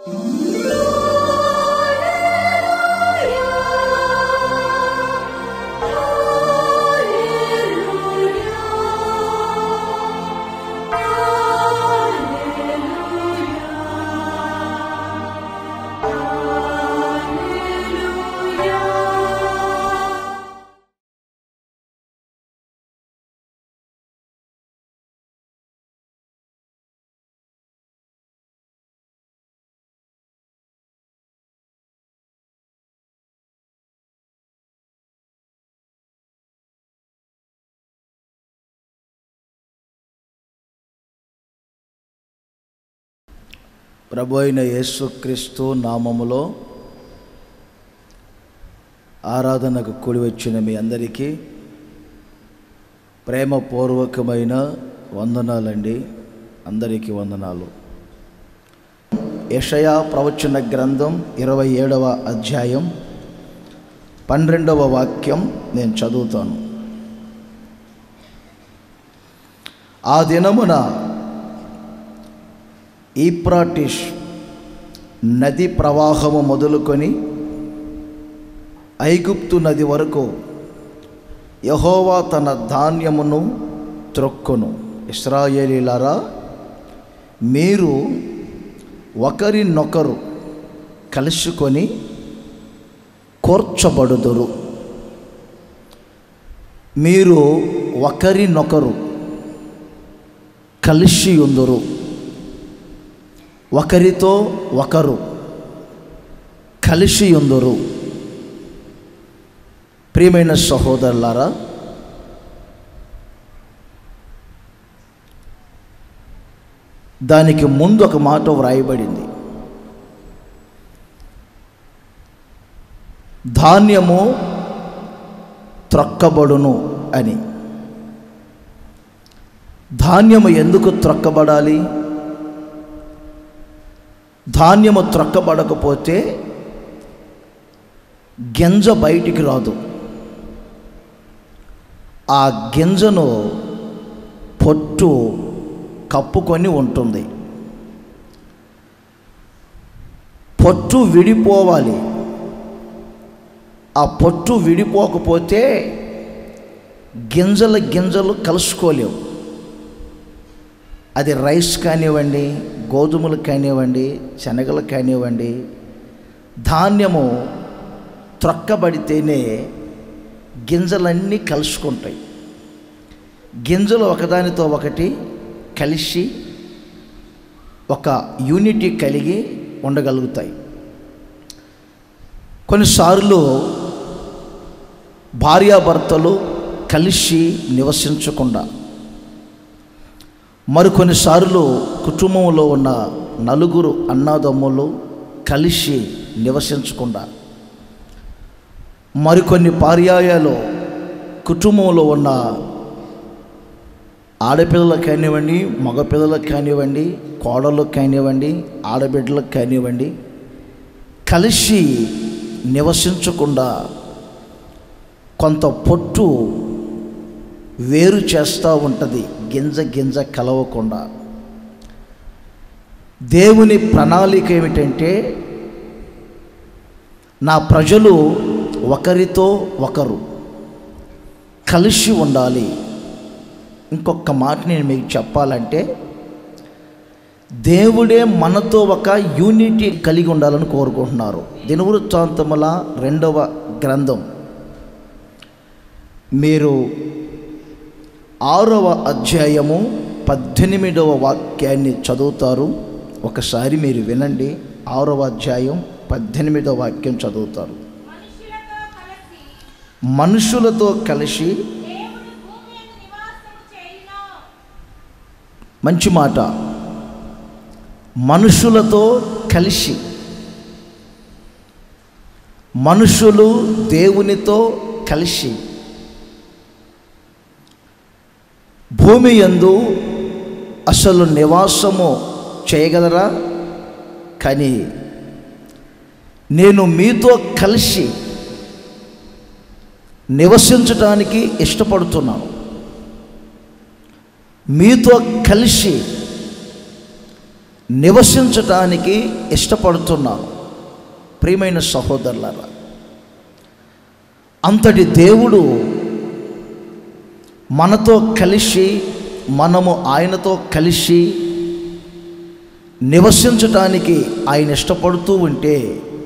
ప్రభు అయిన యేసుక్రీస్తు నామములో ఆరాధనకు కూడి వచ్చిన మీ అందరికీ ప్రేమపూర్వకమైన వందనాలండి అందరికీ వందనాలు యషయా ప్రవచన గ్రంథం ఇరవై ఏడవ అధ్యాయం పన్నెండవ వాక్యం నేను చదువుతాను ఆ దినమున ఈప్రాటిష్ నది ప్రవాహము మొదలుకొని ఐగుప్తు నది వరకు యహోవా తన ధాన్యమును త్రొక్కును ఇస్రాయేలీలారా మీరు ఒకరినొకరు కలుసుకొని కోర్చబడుదురు మీరు ఒకరినొకరు కలిసి ఉందురు ఒకరితో ఒకరు కలిసి ఉందరు ప్రియమైన సహోదరులారా దానికి ముందు ఒక మాట వ్రాయబడింది ధాన్యము త్రక్కబడును అని ధాన్యము ఎందుకు త్రక్కబడాలి ధాన్యము త్రక్కబడకపోతే గింజ బయటికి రాదు ఆ గింజను పొట్టు కప్పుకొని ఉంటుంది పొట్టు విడిపోవాలి ఆ పొట్టు విడిపోకపోతే గింజల గింజలు కలుసుకోలేవు అది రైస్ కానివ్వండి గోధుమలు కానివ్వండి శనగలు కానివ్వండి ధాన్యము త్రొక్కబడితేనే గింజలన్నీ కలుసుకుంటాయి గింజలు ఒకదానితో ఒకటి కలిసి ఒక యూనిటీ కలిగి ఉండగలుగుతాయి కొన్నిసార్లు భార్యాభర్తలు కలిసి నివసించకుండా మరికొన్నిసార్లు కుటుంబంలో ఉన్న నలుగురు అన్నదమ్ములు కలిసి నివసించకుండా మరికొన్ని పర్యాయాలు కుటుంబంలో ఉన్న ఆడపిల్లలకు కానివ్వండి మగపిల్లలకు కానివ్వండి కోడలకు కానివ్వండి ఆడబిడ్డలకు కానివ్వండి కలిసి నివసించకుండా కొంత పొట్టు వేరు చేస్తూ ఉంటుంది గింజ గింజ కలవకుండా దేవుని ప్రణాళిక ఏమిటంటే నా ప్రజలు ఒకరితో ఒకరు కలిసి ఉండాలి ఇంకొక మాట నేను మీకు చెప్పాలంటే దేవుడే మనతో ఒక యూనిటీ కలిగి ఉండాలని కోరుకుంటున్నారు దినవృత్తాంతముల రెండవ గ్రంథం మీరు ఆరవ అధ్యాయము పద్దెనిమిదవ వాక్యాన్ని చదువుతారు ఒకసారి మీరు వినండి ఆరవ అధ్యాయం పద్దెనిమిదవ వాక్యం చదువుతారు మనుషులతో కలిసి మనుషులతో కలిసి దేవుడు భూమి యందు నివాసము చేయును మంచి మాట మనుషులతో కలిసి మనుషులు దేవునితో కలిసి భూమి యందు అసలు నివాసము చేయగలరా కానీ నేను మీతో కలిసి నివసించడానికి ఇష్టపడుతున్నాను మీతో కలిసి నివసించటానికి ఇష్టపడుతున్నాను ప్రియమైన సహోదరులారా అంతటి దేవుడు మనతో కలిసి మనము ఆయనతో కలిసి నివసించటానికి ఆయన ఇష్టపడుతూ ఉంటే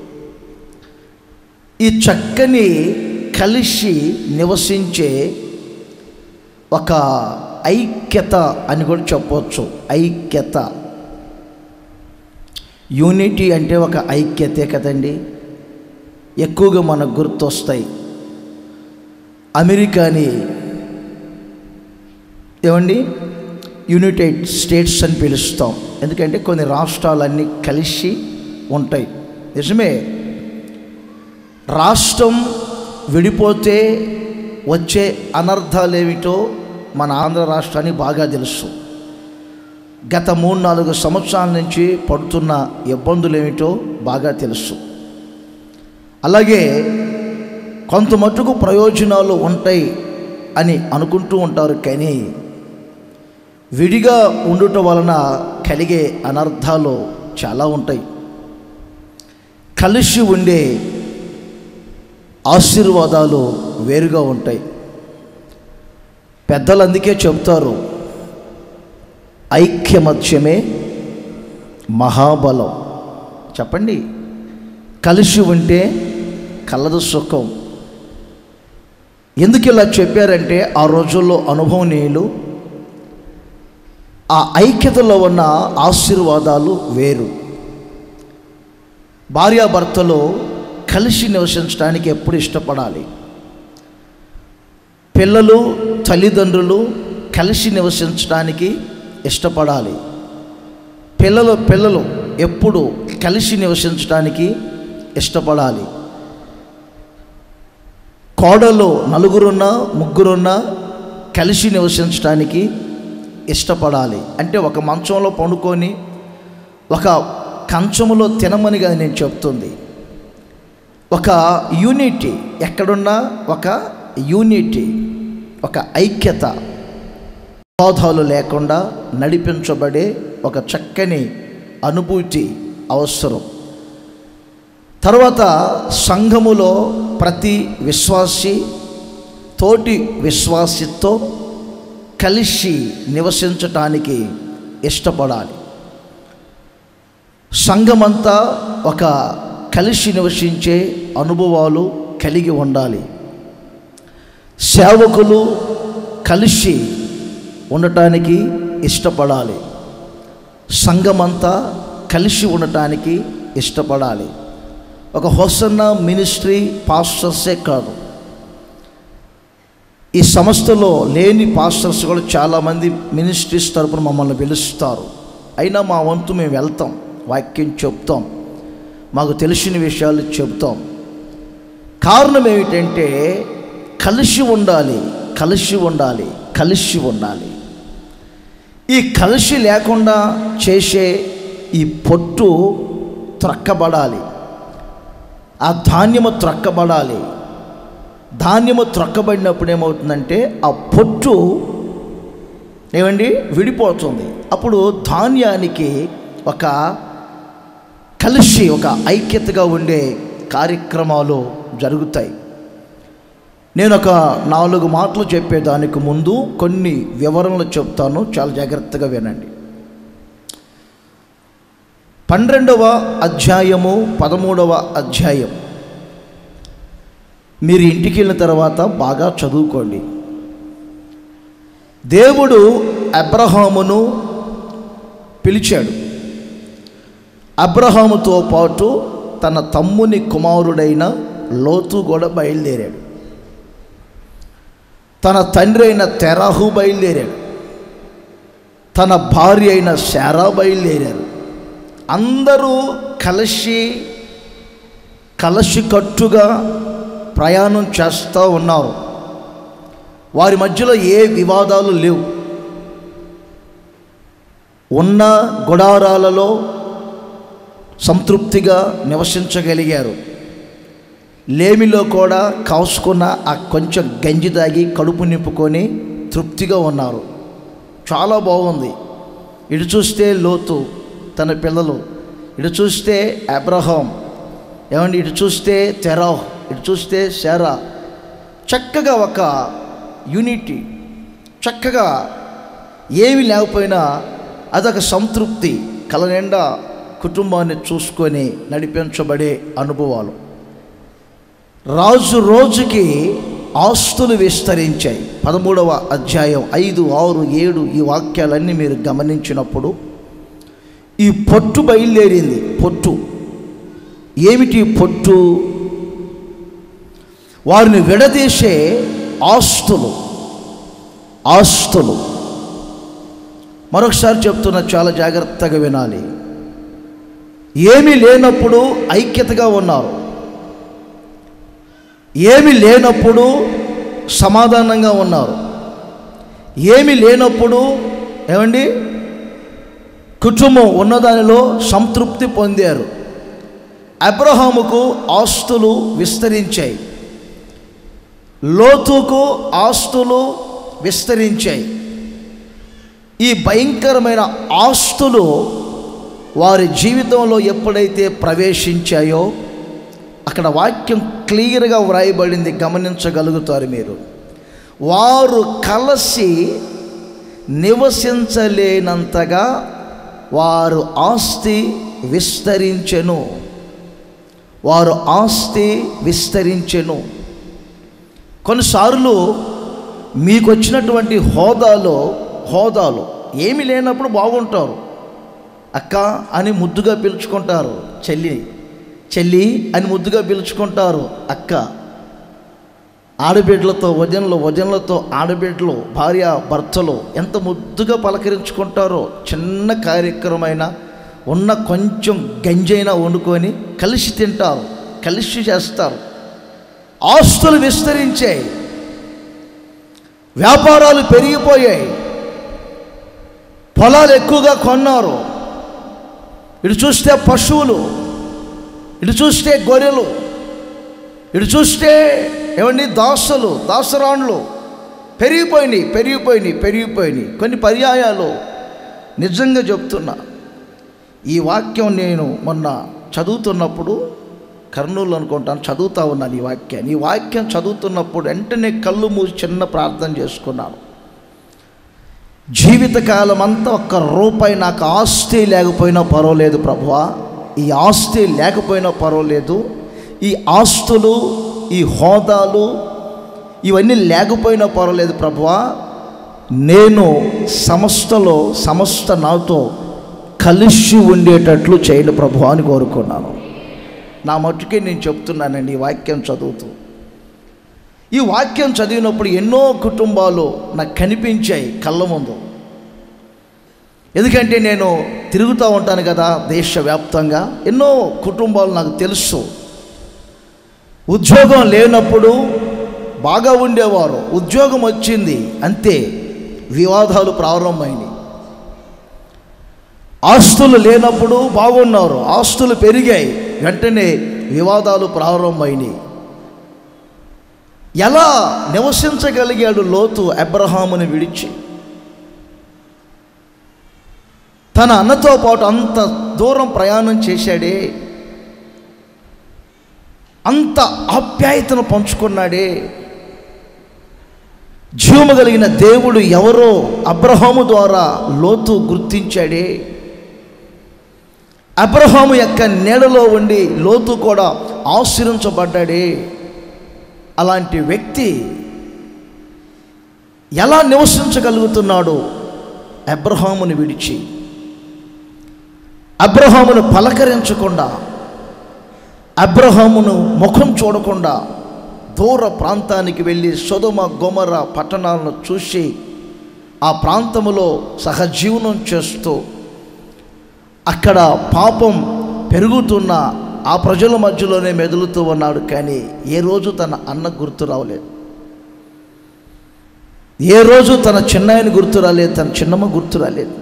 ఈ చక్కని కలిసి నివసించే ఒక ఐక్యత అని కూడా చెప్పవచ్చు ఐక్యత యూనిటీ అంటే ఒక ఐక్యతే కదండి ఎక్కువగా మనకు గుర్తొస్తాయి అమెరికాని ఏమండి యునైటెడ్ స్టేట్స్ అని పిలుస్తాం ఎందుకంటే కొన్ని రాష్ట్రాలన్నీ కలిసి ఉంటాయి నిజమే రాష్ట్రం విడిపోతే వచ్చే అనర్థాలు ఏమిటో మన ఆంధ్ర రాష్ట్రానికి బాగా తెలుసు గత మూడు నాలుగు సంవత్సరాల నుంచి పడుతున్న ఇబ్బందులు ఏమిటో బాగా తెలుసు అలాగే కొంత మటుకు ప్రయోజనాలు ఉంటాయి అని అనుకుంటూ ఉంటారు కానీ విడిగా ఉండుట వలన కలిగే అనర్థాలు చాలా ఉంటాయి కలిసి ఉండే ఆశీర్వాదాలు వేరుగా ఉంటాయి పెద్దలు అందుకే చెప్తారు ఐక్యమత్యమే మహాబలం చెప్పండి కలిసి ఉంటే కలదు సుఖం ఎందుకు ఇలా చెప్పారంటే ఆ రోజుల్లో అనుభవనీయులు ఆ ఐక్యతలో ఉన్న ఆశీర్వాదాలు వేరు భార్యాభర్తలు కలిసి నివసించడానికి ఎప్పుడు ఇష్టపడాలి పిల్లలు తల్లిదండ్రులు కలిసి నివసించడానికి ఇష్టపడాలి పిల్లలు పిల్లలు ఎప్పుడు కలిసి నివసించడానికి ఇష్టపడాలి కోడలు నలుగురున్నా ముగ్గురున్నా కలిసి నివసించడానికి ఇష్టపడాలి అంటే ఒక మంచంలో పండుకొని ఒక కంచములో తినమని కాదు నేను చెప్తుంది ఒక యూనిటీ ఎక్కడున్నా ఒక యూనిటీ ఒక ఐక్యత బోధాలు లేకుండా నడిపించబడే ఒక చక్కని అనుభూతి అవసరం తర్వాత సంఘములో ప్రతి విశ్వాసి తోటి విశ్వాసితో కలిసి నివసించటానికి ఇష్టపడాలి సంఘమంతా ఒక కలిసి నివసించే అనుభవాలు కలిగి ఉండాలి సేవకులు కలిసి ఉండటానికి ఇష్టపడాలి సంఘమంతా కలిసి ఉండటానికి ఇష్టపడాలి ఒక హొసన్న మినిస్ట్రీ పాస్టర్సే కాదు ఈ సంస్థలో లేని పాస్టర్స్ కూడా చాలామంది మినిస్ట్రీస్ తరపున మమ్మల్ని పిలుస్తారు అయినా మా వంతు మేము వెళ్తాం వాక్యం చెప్తాం మాకు తెలిసిన విషయాలు చెబుతాం కారణం ఏమిటంటే కలిసి ఉండాలి కలిసి ఉండాలి కలిసి ఉండాలి ఈ కలిసి లేకుండా చేసే ఈ పొట్టు త్రక్కబడాలి ఆ ధాన్యము త్రక్కబడాలి ధాన్యము త్రక్కబడినప్పుడు ఏమవుతుందంటే ఆ పొట్టు ఏమండి విడిపోతుంది అప్పుడు ధాన్యానికి ఒక కలిసి ఒక ఐక్యతగా ఉండే కార్యక్రమాలు జరుగుతాయి నేను ఒక నాలుగు మాటలు చెప్పేదానికి ముందు కొన్ని వివరణలు చెప్తాను చాలా జాగ్రత్తగా వినండి పన్నెండవ అధ్యాయము పదమూడవ అధ్యాయం మీరు ఇంటికి వెళ్ళిన తర్వాత బాగా చదువుకోండి దేవుడు అబ్రహామును పిలిచాడు అబ్రహాముతో పాటు తన తమ్ముని కుమారుడైన లోతు కూడా బయలుదేరాడు తన తండ్రి అయిన తెరాహు బయలుదేరాడు తన భార్య అయిన శారా బయలుదేరారు అందరూ కలిసి కలసికట్టుగా ప్రయాణం చేస్తూ ఉన్నారు వారి మధ్యలో ఏ వివాదాలు లేవు ఉన్న గుడారాలలో సంతృప్తిగా నివసించగలిగారు లేమిలో కూడా కాసుకున్న ఆ కొంచెం గంజి తాగి కడుపు నింపుకొని తృప్తిగా ఉన్నారు చాలా బాగుంది ఇటు చూస్తే లోతు తన పిల్లలు ఇటు చూస్తే అబ్రహాం ఏమండి ఇటు చూస్తే తెరాహ్ ఇటు చూస్తే శారా చక్కగా ఒక యూనిటీ చక్కగా ఏమి లేకపోయినా అదొక సంతృప్తి కల నిండా కుటుంబాన్ని చూసుకొని నడిపించబడే అనుభవాలు రాజు రోజుకి ఆస్తులు విస్తరించాయి పదమూడవ అధ్యాయం ఐదు ఆరు ఏడు ఈ వాక్యాలన్నీ మీరు గమనించినప్పుడు ఈ పొట్టు బయలుదేరింది పొట్టు ఏమిటి పొట్టు వారిని విడదీసే ఆస్తులు ఆస్తులు మరొకసారి చెప్తున్నా చాలా జాగ్రత్తగా వినాలి ఏమీ లేనప్పుడు ఐక్యతగా ఉన్నారు ఏమి లేనప్పుడు సమాధానంగా ఉన్నారు ఏమి లేనప్పుడు ఏమండి కుటుంబం ఉన్నదానిలో సంతృప్తి పొందారు అబ్రహాముకు ఆస్తులు విస్తరించాయి లోతుకు ఆస్తులు విస్తరించాయి ఈ భయంకరమైన ఆస్తులు వారి జీవితంలో ఎప్పుడైతే ప్రవేశించాయో అక్కడ వాక్యం క్లియర్గా వ్రాయబడింది గమనించగలుగుతారు మీరు వారు కలిసి నివసించలేనంతగా వారు ఆస్తి విస్తరించెను వారు ఆస్తి విస్తరించెను కొన్నిసార్లు మీకు వచ్చినటువంటి హోదాలో హోదాలు ఏమి లేనప్పుడు బాగుంటారు అక్క అని ముద్దుగా పిలుచుకుంటారు చెల్లి చెల్లి అని ముద్దుగా పిలుచుకుంటారు అక్క ఆడబిడ్డలతో వజనలు వజనలతో ఆడబిడ్డలు భార్య భర్తలు ఎంత ముద్దుగా పలకరించుకుంటారో చిన్న కార్యక్రమమైన ఉన్న కొంచెం గంజైనా వండుకొని కలిసి తింటారు కలిసి చేస్తారు ఆస్తులు విస్తరించాయి వ్యాపారాలు పెరిగిపోయాయి పొలాలు ఎక్కువగా కొన్నారు ఇటు చూస్తే పశువులు ఇటు చూస్తే గొర్రెలు ఇటు చూస్తే ఏమండి దాసులు దాసరాండ్లు పెరిగిపోయినాయి పెరిగిపోయినాయి పెరిగిపోయినాయి కొన్ని పర్యాయాలు నిజంగా చెప్తున్నా ఈ వాక్యం నేను మొన్న చదువుతున్నప్పుడు కర్నూలు అనుకుంటాను చదువుతా ఉన్నాను ఈ వాక్యాన్ని ఈ వాక్యం చదువుతున్నప్పుడు వెంటనే కళ్ళు మూసి చిన్న ప్రార్థన చేసుకున్నాను జీవితకాలం అంతా ఒక్క రూపాయి నాకు ఆస్తి లేకపోయినా పర్వాలేదు ప్రభువా ఈ ఆస్తి లేకపోయినా పర్వాలేదు ఈ ఆస్తులు ఈ హోదాలు ఇవన్నీ లేకపోయినా పర్వాలేదు ప్రభువా నేను సమస్తలో సమస్త నాతో కలిసి ఉండేటట్లు చేయండి ప్రభు అని కోరుకున్నాను నా మట్టుకే నేను చెప్తున్నానండి ఈ వాక్యం చదువుతూ ఈ వాక్యం చదివినప్పుడు ఎన్నో కుటుంబాలు నాకు కనిపించాయి కళ్ళ ముందు ఎందుకంటే నేను తిరుగుతూ ఉంటాను కదా దేశవ్యాప్తంగా ఎన్నో కుటుంబాలు నాకు తెలుసు ఉద్యోగం లేనప్పుడు బాగా ఉండేవారు ఉద్యోగం వచ్చింది అంతే వివాదాలు ప్రారంభమైనవి ఆస్తులు లేనప్పుడు బాగున్నారు ఆస్తులు పెరిగాయి వెంటనే వివాదాలు ప్రారంభమైనవి ఎలా నివసించగలిగాడు లోతు అబ్రహాముని విడిచి తన అన్నతో పాటు అంత దూరం ప్రయాణం చేశాడే అంత ఆప్యాయతను పంచుకున్నాడే జీవము కలిగిన దేవుడు ఎవరో అబ్రహాము ద్వారా లోతు గుర్తించాడే అబ్రహాము యొక్క నీడలో ఉండి లోతు కూడా ఆశ్రయించబడ్డాడే అలాంటి వ్యక్తి ఎలా నివసించగలుగుతున్నాడు అబ్రహాముని విడిచి అబ్రహామును పలకరించకుండా అబ్రహామును ముఖం చూడకుండా దూర ప్రాంతానికి వెళ్ళి సొదమ గొమర పట్టణాలను చూసి ఆ ప్రాంతములో సహజీవనం చేస్తూ అక్కడ పాపం పెరుగుతున్న ఆ ప్రజల మధ్యలోనే మెదులుతూ ఉన్నాడు కానీ ఏ రోజు తన అన్న గుర్తు రావలేదు ఏ రోజు తన చిన్నాయన గుర్తు రాలేదు తన చిన్నమ్మ గుర్తు రాలేదు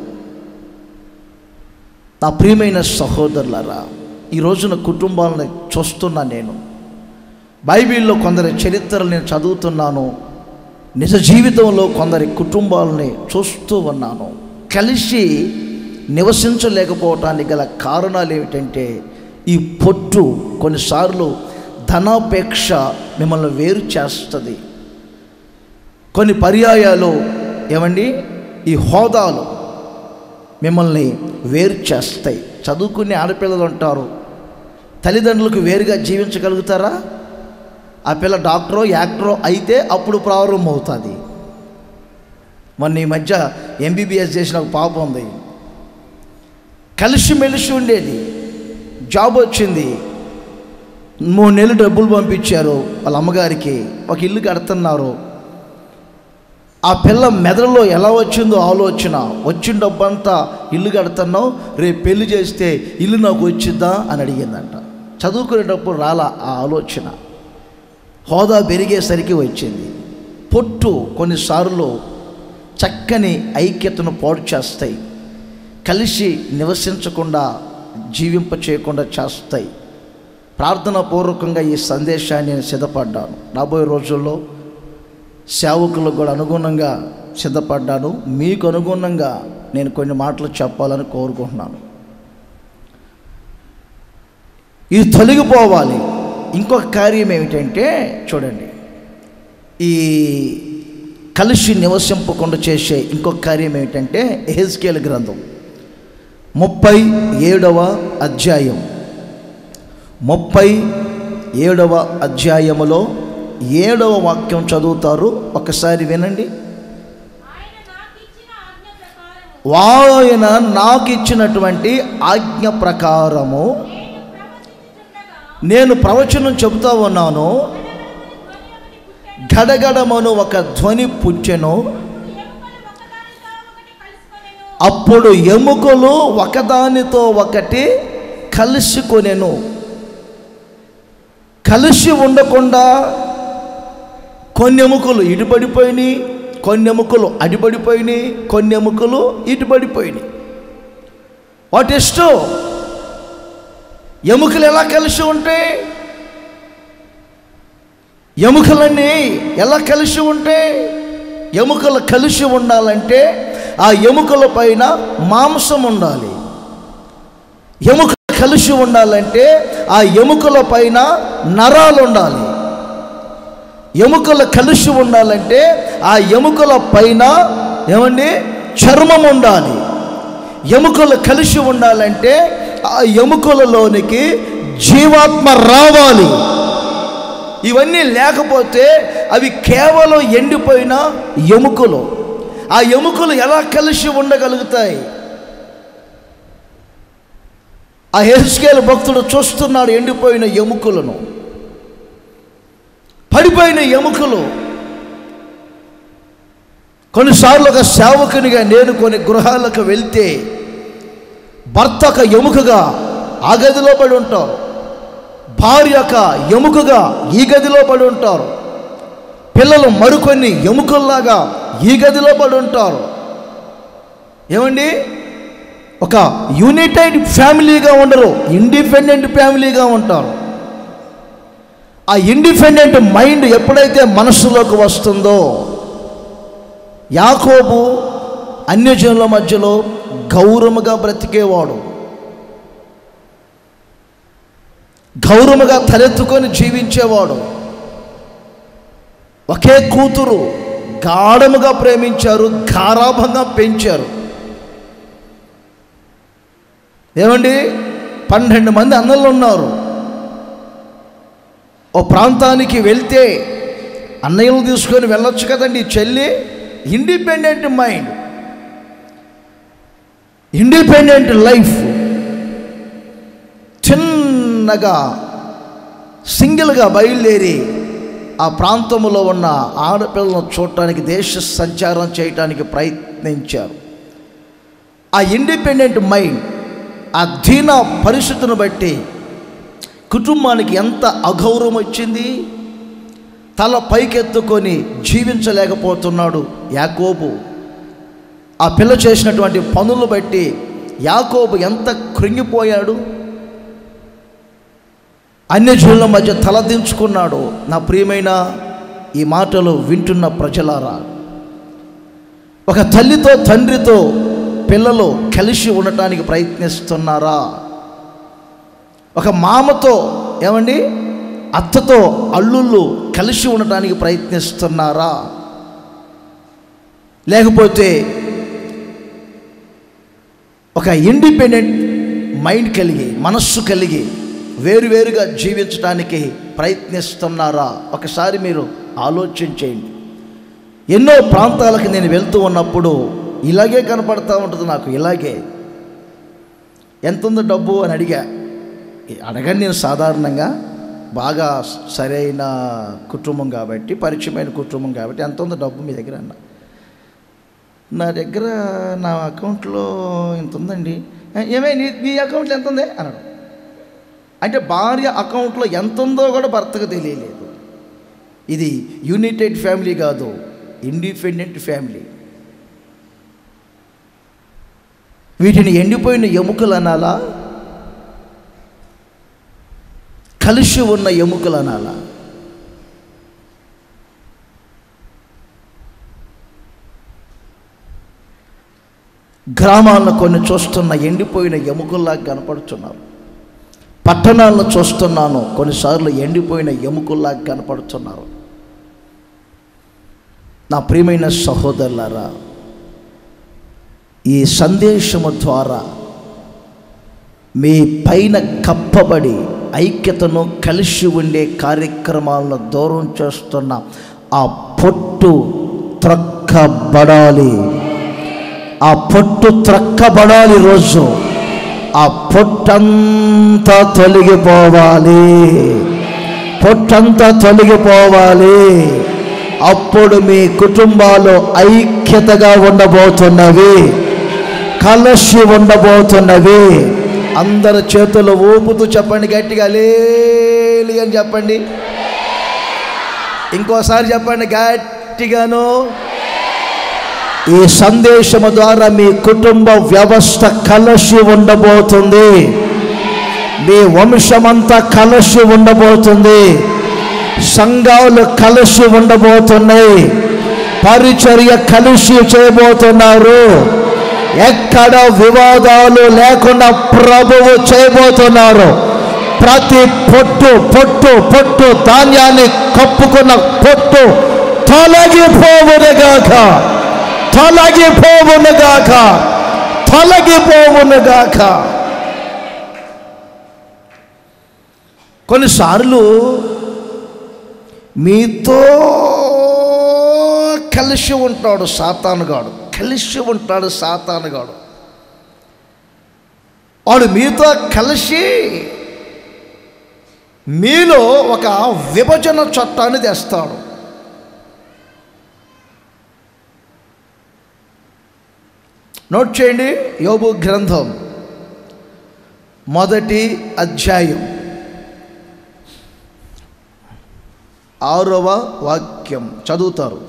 నా ప్రియమైన సహోదరులారా ఈ రోజున కుటుంబాలను చూస్తున్నా నేను బైబిల్లో కొందరి చరిత్రలు నేను చదువుతున్నాను నిజ జీవితంలో కొందరి కుటుంబాలని చూస్తూ ఉన్నాను కలిసి నివసించలేకపోవటానికి గల కారణాలు ఏమిటంటే ఈ పొట్టు కొన్నిసార్లు ధనాపేక్ష మిమ్మల్ని వేరు చేస్తుంది కొన్ని పర్యాయాలు ఏమండి ఈ హోదాలు మిమ్మల్ని వేరు చేస్తాయి చదువుకునే ఆడపిల్లలు ఉంటారు తల్లిదండ్రులకు వేరుగా జీవించగలుగుతారా ఆ పిల్ల డాక్టరో యాక్టరో అయితే అప్పుడు ప్రారంభం అవుతుంది మొన్న ఈ మధ్య ఎంబీబీఎస్ చేసిన ఒక పాప ఉంది కలిసిమెలిసి ఉండేది జాబ్ వచ్చింది మూడు నెలలు డబ్బులు పంపించారు వాళ్ళ అమ్మగారికి ఒక ఇల్లు కడుతున్నారు ఆ పిల్ల మెదడులో ఎలా వచ్చిందో ఆలోచన వచ్చిన డబ్బంతా ఇల్లు కడుతున్నావు రేపు పెళ్లి చేస్తే ఇల్లు నాకు వచ్చిద్దా అని అడిగిందంట చదువుకునేటప్పుడు రాలా ఆ ఆలోచన హోదా పెరిగేసరికి వచ్చింది పొట్టు కొన్నిసార్లు చక్కని ఐక్యతను పాడు చేస్తాయి కలిసి నివసించకుండా జీవింప చేయకుండా చేస్తాయి ప్రార్థనా పూర్వకంగా ఈ సందేశాన్ని నేను సిద్ధపడ్డాను రాబోయే రోజుల్లో సేవకులకు కూడా అనుగుణంగా సిద్ధపడ్డాను మీకు అనుగుణంగా నేను కొన్ని మాటలు చెప్పాలని కోరుకుంటున్నాను ఇది తొలగిపోవాలి ఇంకొక కార్యం ఏమిటంటే చూడండి ఈ కలిసి నివసింపకుండా చేసే ఇంకొక కార్యం ఏమిటంటే ఎహెజ్కేల్ గ్రంథం ముప్పై ఏడవ అధ్యాయం ముప్పై ఏడవ అధ్యాయములో ఏడవ వాక్యం చదువుతారు ఒకసారి వినండి ఆయన నాకిచ్చిన ఆజ్ఞ ప్రకారము ఆయన నాకు ఇచ్చినటువంటి ఆజ్ఞ ప్రకారము నేను నేను ప్రవచించుచుండగా ప్రవచనం చెబుతా ఉన్నాను ధ్వని ఒకటి పుట్టెను. గడగడమను ఒక ధ్వని పుచ్చెను ఎముకలు ఒకదానితో ఒకటి అప్పుడు ఎముకలు కలుసుకొనెను. ఒకదానితో ఒకటి కలిసికొనెను కలిసి ఉండకుండా కొన్ని ఎముకలు ఇటుపడిపోయినాయి కొన్ని ఎముకలు అడిపడిపోయినాయి కొన్ని ఎముకలు ఇటుపడిపోయినాయి వాట్ ఇష్టం ఎముకలు ఎలా కలిసి ఉంటాయి ఎముకలన్నీ ఎలా కలిసి ఉంటాయి ఎముకలు కలిసి ఉండాలంటే ఆ ఎముకల పైన మాంసం ఉండాలి ఎముక కలిసి ఉండాలంటే ఆ ఎముకల పైన నరాలు ఉండాలి ఎముకలు కలిసి ఉండాలంటే ఆ ఎముకల పైన ఏమండి చర్మం ఉండాలి ఎముకలు కలిసి ఉండాలంటే ఆ ఎముకలలోనికి జీవాత్మ రావాలి ఇవన్నీ లేకపోతే అవి కేవలం ఎండిపోయిన ఎముకలు ఆ ఎముకలు ఎలా కలిసి ఉండగలుగుతాయి ఆ హెస్కేల్ భక్తుడు చూస్తున్నాడు ఎండిపోయిన ఎముకలను పడిపోయిన ఎముకలు కొన్నిసార్లు ఒక సేవకునిగా నేను కొన్ని గృహాలకు వెళ్తే భర్త ఒక ఎముకగా ఆ గదిలో పడి ఉంటారు భార్య యొక్క ఎముకగా ఈ గదిలో పడి ఉంటారు పిల్లలు మరికొన్ని ఎముకల్లాగా ఈ గదిలో పడి ఉంటారు ఏమండి ఒక యునైటెడ్ ఫ్యామిలీగా ఉండరు ఇండిపెండెంట్ ఫ్యామిలీగా ఉంటారు ఆ ఇండిపెండెంట్ మైండ్ ఎప్పుడైతే మనస్సులోకి వస్తుందో యాకోబు అన్యజనుల మధ్యలో గౌరవముగా బ్రతికేవాడు గౌరవముగా తలెత్తుకొని జీవించేవాడు ఒకే కూతురు గాఢముగా ప్రేమించారు గారాభంగా పెంచారు ఏమండి పన్నెండు మంది అన్నలు ఉన్నారు ఓ ప్రాంతానికి వెళ్తే అన్నయ్యలు తీసుకొని వెళ్ళొచ్చు కదండి ఈ చెల్లి ఇండిపెండెంట్ మైండ్ ఇండిపెండెంట్ లైఫ్ చిన్నగా సింగిల్గా బయలుదేరి ఆ ప్రాంతంలో ఉన్న ఆడపిల్లలను చూడటానికి దేశ సంచారం చేయటానికి ప్రయత్నించారు ఆ ఇండిపెండెంట్ మైండ్ ఆ దీన పరిస్థితిని బట్టి కుటుంబానికి ఎంత అగౌరవం వచ్చింది తల పైకెత్తుకొని జీవించలేకపోతున్నాడు యాకోబు ఆ పిల్ల చేసినటువంటి పనులు బట్టి యాకోబు ఎంత కృంగిపోయాడు అన్యజనుల మధ్య తలదించుకున్నాడు నా ప్రియమైన ఈ మాటలు వింటున్న ప్రజలారా ఒక తల్లితో తండ్రితో పిల్లలు కలిసి ఉండటానికి ప్రయత్నిస్తున్నారా ఒక మామతో ఏమండి అత్తతో అల్లుళ్ళు కలిసి ఉండటానికి ప్రయత్నిస్తున్నారా లేకపోతే ఒక ఇండిపెండెంట్ మైండ్ కలిగి మనస్సు కలిగి వేరువేరుగా జీవించడానికి ప్రయత్నిస్తున్నారా ఒకసారి మీరు ఆలోచన చేయండి ఎన్నో ప్రాంతాలకు నేను వెళ్తూ ఉన్నప్పుడు ఇలాగే కనపడతా ఉంటుంది నాకు ఇలాగే ఎంత ఉందో డబ్బు అని అడిగా అడగని నేను సాధారణంగా బాగా సరైన కుటుంబం కాబట్టి పరిచయమైన కుటుంబం కాబట్టి ఎంత ఉందో డబ్బు మీ దగ్గర అన్న నా దగ్గర నా అకౌంట్లో ఇంత ఉందండి "ఏ, ఏమే నీ నీ అకౌంట్లో ఎంత ఉంది అన్నాడు అంటే భార్య అకౌంట్లో ఎంత ఉందో కూడా భర్తకు తెలియలేదు ఇది యునైటెడ్ ఫ్యామిలీ కాదు ఇండిపెండెంట్ ఫ్యామిలీ వీటిని ఎండిపోయిన ఎముకలు అనాలా కలిసి ఉన్న ఎముకలు అనాలా గ్రామాలను కొన్ని చూస్తున్న ఎండిపోయిన ఎముకల్లాగా కనపడుతున్నారు పట్టణాలను చూస్తున్నాను కొన్నిసార్లు ఎండిపోయిన ఎముకల్లాగా కనపడుతున్నారు నా ప్రియమైన సహోదరులారా ఈ సందేశము ద్వారా మీ పైన కప్పబడి ఐక్యతను కలిసి ఉండే కార్యక్రమాలను దూరం చేస్తున్న ఆ పొట్టు త్రక్కబడాలి ఆ పొట్టు త్రక్కబడాలి రోజు ఆ పొట్టంతా తొలగిపోవాలి పొట్టంతా తొలగిపోవాలి అప్పుడు మీ కుటుంబాలు ఐక్యతగా ఉండబోతున్నవి కలసి ఉండబోతున్నవి అందరి చేతులు ఊపుతూ చెప్పండి గట్టిగా లేలి అని చెప్పండి ఇంకోసారి చెప్పండి గట్టిగాను ఈ సందేశము ద్వారా మీ కుటుంబ వ్యవస్థ కలసి ఉండబోతుంది మీ వంశమంతా కలసి ఉండబోతుంది సంఘాలు కలిసి ఉండబోతున్నాయి పరిచర్య కలిసి చేయబోతున్నారు ఎక్కడ వివాదాలు లేకుండా ప్రభువు చేయబోతున్నారు ప్రతి పొట్టు పొట్టు పొట్టు ధాన్యాన్ని కప్పుకున్న పొట్టు తొలగిపోవునుగాక తొలగిపోవునుగాక తొలగిపోవునుగాక కొన్నిసార్లు మీతో కలిసి ఉంటాడు సాతానుగాడు కలిసి ఉంటాడు సాతానుగాడు వాడు మీతో కలిసి మీలో ఒక విభజన చట్టాన్ని తెస్తాడు నోట్ చేయండి యోబు గ్రంథం మొదటి అధ్యాయం ఆరవ వాక్యం చదువుతారు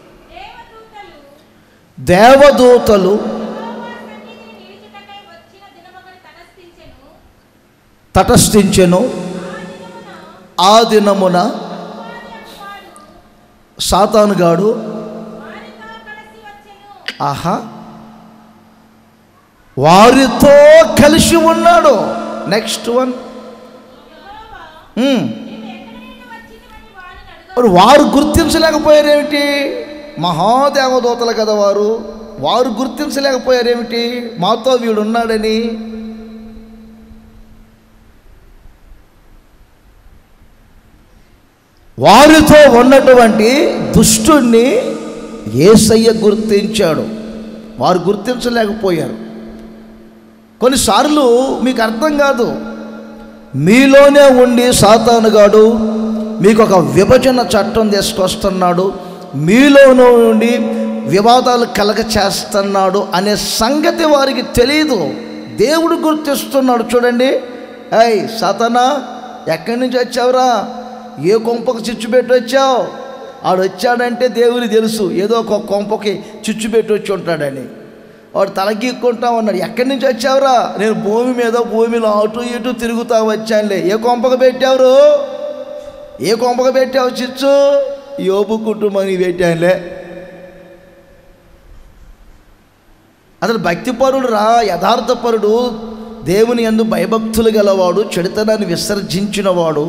దేవదూతలు దేవదూతలు యెహోవా సన్నిధిని నిలుచుటకై వచ్చిన దినమొకటి తటస్థించెను. తటస్థించెను ఆ దినమున ఆ దినమున అపవాది సాతానుగాడు వారితో కలిసి వచ్చెను. ఆహా వారితో కలిసి ఉన్నాడు నెక్స్ట్ వన్ యెహోవా, ఉమ్. నీవు ఎక్కడి నుండి వచ్చితివని వారిని అడుగగా, మరి వారు గుర్తించలేకపోయారేమిటి మహాదేవదూతలు కదా వారు వారు గుర్తించలేకపోయారేమిటి మాతో వీడు ఉన్నాడని వారితో ఉన్నటువంటి దుష్టుణ్ణి ఏసయ్య గుర్తించాడు వారు గుర్తించలేకపోయారు కొన్నిసార్లు మీకు అర్థం కాదు మీలోనే ఉండి సాతానుగాడు మీకు ఒక విభజన చట్టం తీసుకొస్తున్నాడు మీలోనే ఉండి వివాదాలు కలగ చేస్తున్నాడు అనే సంగతి వారికి తెలియదు దేవుడు గుర్తిస్తున్నాడు చూడండి ఏయ్ సాతానా ఎక్కడి నుంచి వచ్చావురా ఏ కొంపకు చిచ్చు పెట్టి వచ్చావు ఆడు వచ్చాడంటే దేవుని తెలుసు ఏదో ఒక కొంపకి చిచ్చు పెట్టి వచ్చి ఉంటాడని వాడు తలగీక్కుంటా ఉన్నాడు ఎక్కడి నుంచి వచ్చావురా నేను భూమి మీద భూమిలో అటు ఇటు తిరుగుతా వచ్చానులే ఏ కొంపకు పెట్టావురు ఏ కొంపకు పెట్టావు చిచ్చు యోబు కుటుంబానికి పెట్టానులే అసలు భక్తిపరుడు రా యథార్థపరుడు దేవుని యందు భయభక్తులు గలవాడు చెడుతనాన్ని విసర్జించినవాడు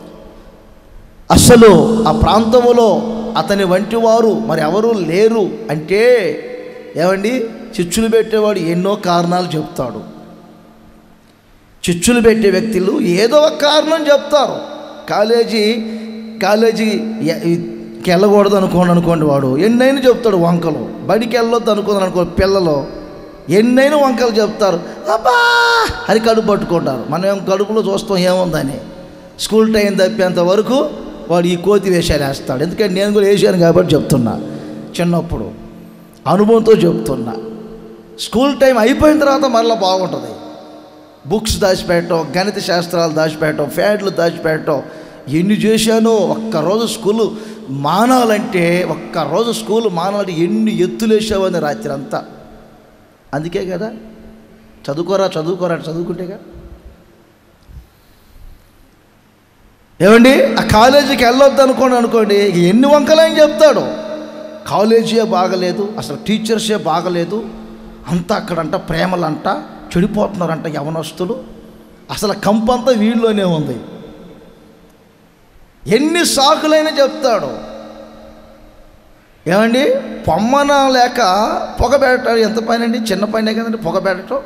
అసలు ఆ ప్రాంతములో అతని వంటి వారు మరి ఎవరు లేరు అంటే ఏమండి చిచ్చులు పెట్టేవాడు ఎన్నో కారణాలు చెప్తాడు చిచ్చులు పెట్టే వ్యక్తులు ఏదో ఒక కారణం చెప్తారు కాలేజీ కాలేజీ ఎ- కి వెళ్ళకూడదు అనుకోండి అనుకోండి వాడు ఎన్నైనా చెప్తాడు వంకలు బడికి వెళ్ళొద్దు అనుకుంది అనుకో పిల్లలు ఎన్నైనా వంకలు చెప్తారు అబ్బా అని కడుపు పట్టుకుంటారు మనం ఏం కడుపులో చూస్తాం ఏముందని స్కూల్ టైం తప్పేంత వరకు వాడు ఈ కోతి వేషాలు వేస్తాడు ఎందుకంటే నేను కూడా వేసాను కాబట్టి చెప్తున్నా చిన్నప్పుడు అనుభవంతో చెప్తున్నా స్కూల్ టైం అయిపోయిన తర్వాత మరలా బాగుంటుంది బుక్స్ దాచిపెట్టడం గణిత శాస్త్రాలు దాచిపెట్టడం ఫ్యాడ్లు దాచిపెట్టడం ఎన్ని చేశానో ఒక్కరోజు స్కూలు మానాలంటే ఒక్కరోజు స్కూల్ మానాలంటే ఎన్ని ఎత్తులు వేసావని రాత్రి అంతా అందుకే కదా చదువుకోరా చదువుకోరా అంటే చదువుకుంటేగా ఏమండి ఆ కాలేజీకి వెళ్ళొద్దు అనుకోండి అనుకోండి ఇక ఎన్ని వంకలని చెప్తాడు కాలేజీయే బాగలేదు అసలు టీచర్సే బాగలేదు అంతా అక్కడంట ప్రేమలంట చెడిపోతున్నారంట యవనస్తులు అసలు కంపంతా వీళ్ళలోనే ఉంది ఎన్ని సాకులైనా చెప్తాడు ఏమండి పొమ్మన లేక పొగ పెట్టడం ఎంత పని అండి చిన్న పనే కదండి పొగ పెట్టడం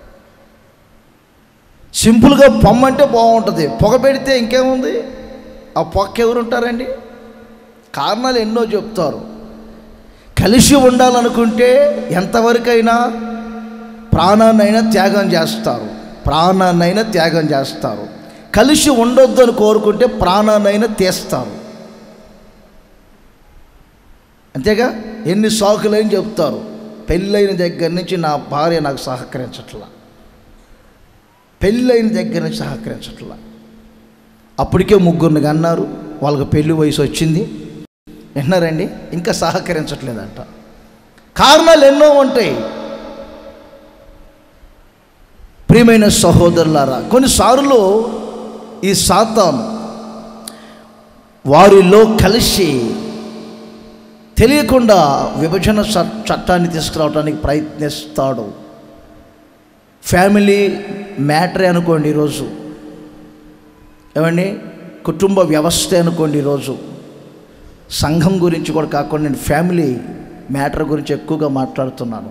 సింపుల్గా పొమ్మంటే బాగుంటుంది పొగ పెడితే ఇంకేముంది ఆ పొక్క ఎవరు ఉంటారండి కారణాలు ఎన్నో చెప్తారు కలిసి ఉండాలనుకుంటే ఎంతవరకైనా ప్రాణాన్నైనా త్యాగం చేస్తారు ప్రాణాన్నైనా త్యాగం చేస్తారు కలిసి ఉండొద్దు అని కోరుకుంటే ప్రాణాన్నైనా తీస్తారు అంతేగా ఎన్ని సాకులైన చెప్తారు పెళ్ళైన దగ్గర నుంచి నా భార్య నాకు సహకరించట్లా పెళ్ళైన దగ్గర నుంచి సహకరించట్లా అప్పటికే ముగ్గురిని అన్నారు వాళ్ళకి పెళ్లి వయసు వచ్చింది విన్నారండి ఇంకా సహకరించట్లేదంట కారణాలు ఎన్నో ఉంటాయి ప్రియమైన సహోదరులారా కొన్నిసార్లు ఈ సాతాను వారిలో కలిసి తెలియకుండా విభజన చ- చట్టాన్ని తీసుకురావడానికి ప్రయత్నిస్తాడు ఫ్యామిలీ మ్యాటరే అనుకోండి ఈరోజు ఏమండి కుటుంబ వ్యవస్థ అనుకోండి ఈరోజు సంఘం గురించి కూడా కాకుండా నేను ఫ్యామిలీ మ్యాటర్ గురించి ఎక్కువగా మాట్లాడుతున్నాను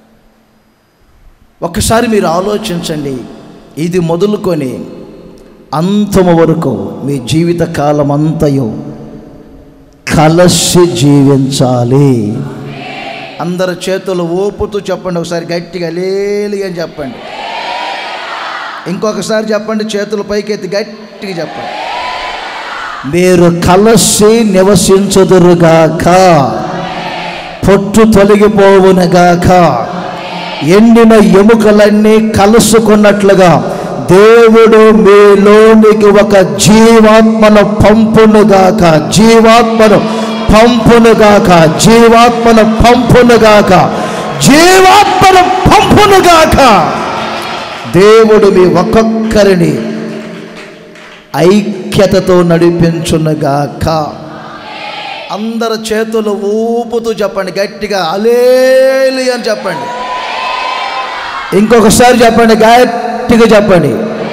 ఒక్కసారి మీరు ఆలోచించండి ఇది మొదలుకొని అంతము వరకు మీ జీవిత కాలం అంతయు కలిసి జీవించాలి అందరి చేతులు ఊపుతూ చెప్పండి ఒకసారి గట్టిగా లేలి అని చెప్పండి ఇంకొకసారి చెప్పండి చేతులు పైకెత్తి గట్టిగా చెప్పండి మీరు కలిసి నివసించుదురుగాక పొట్టు తొలగిపోవునగాక ఎండిన ఎముకలన్నీ కలుసుకున్నట్లుగా దేవుడు మీలోనికి ఒక జీవాత్మను పంపునుగాక జీవాత్మను పంపునుగాక జీవాత్మను పంపునుగాక జీవాత్మను పంపునుగాక దేవుడు మీ ఒక్కొక్కరిని ఐక్యతతో నడిపించునుగాక అందరు చేతులు ఊపుతూ చెప్పండి గట్టిగా అలేలి అని చెప్పండి ఇంకొకసారి చెప్పండి గట్టిగా చెప్పండి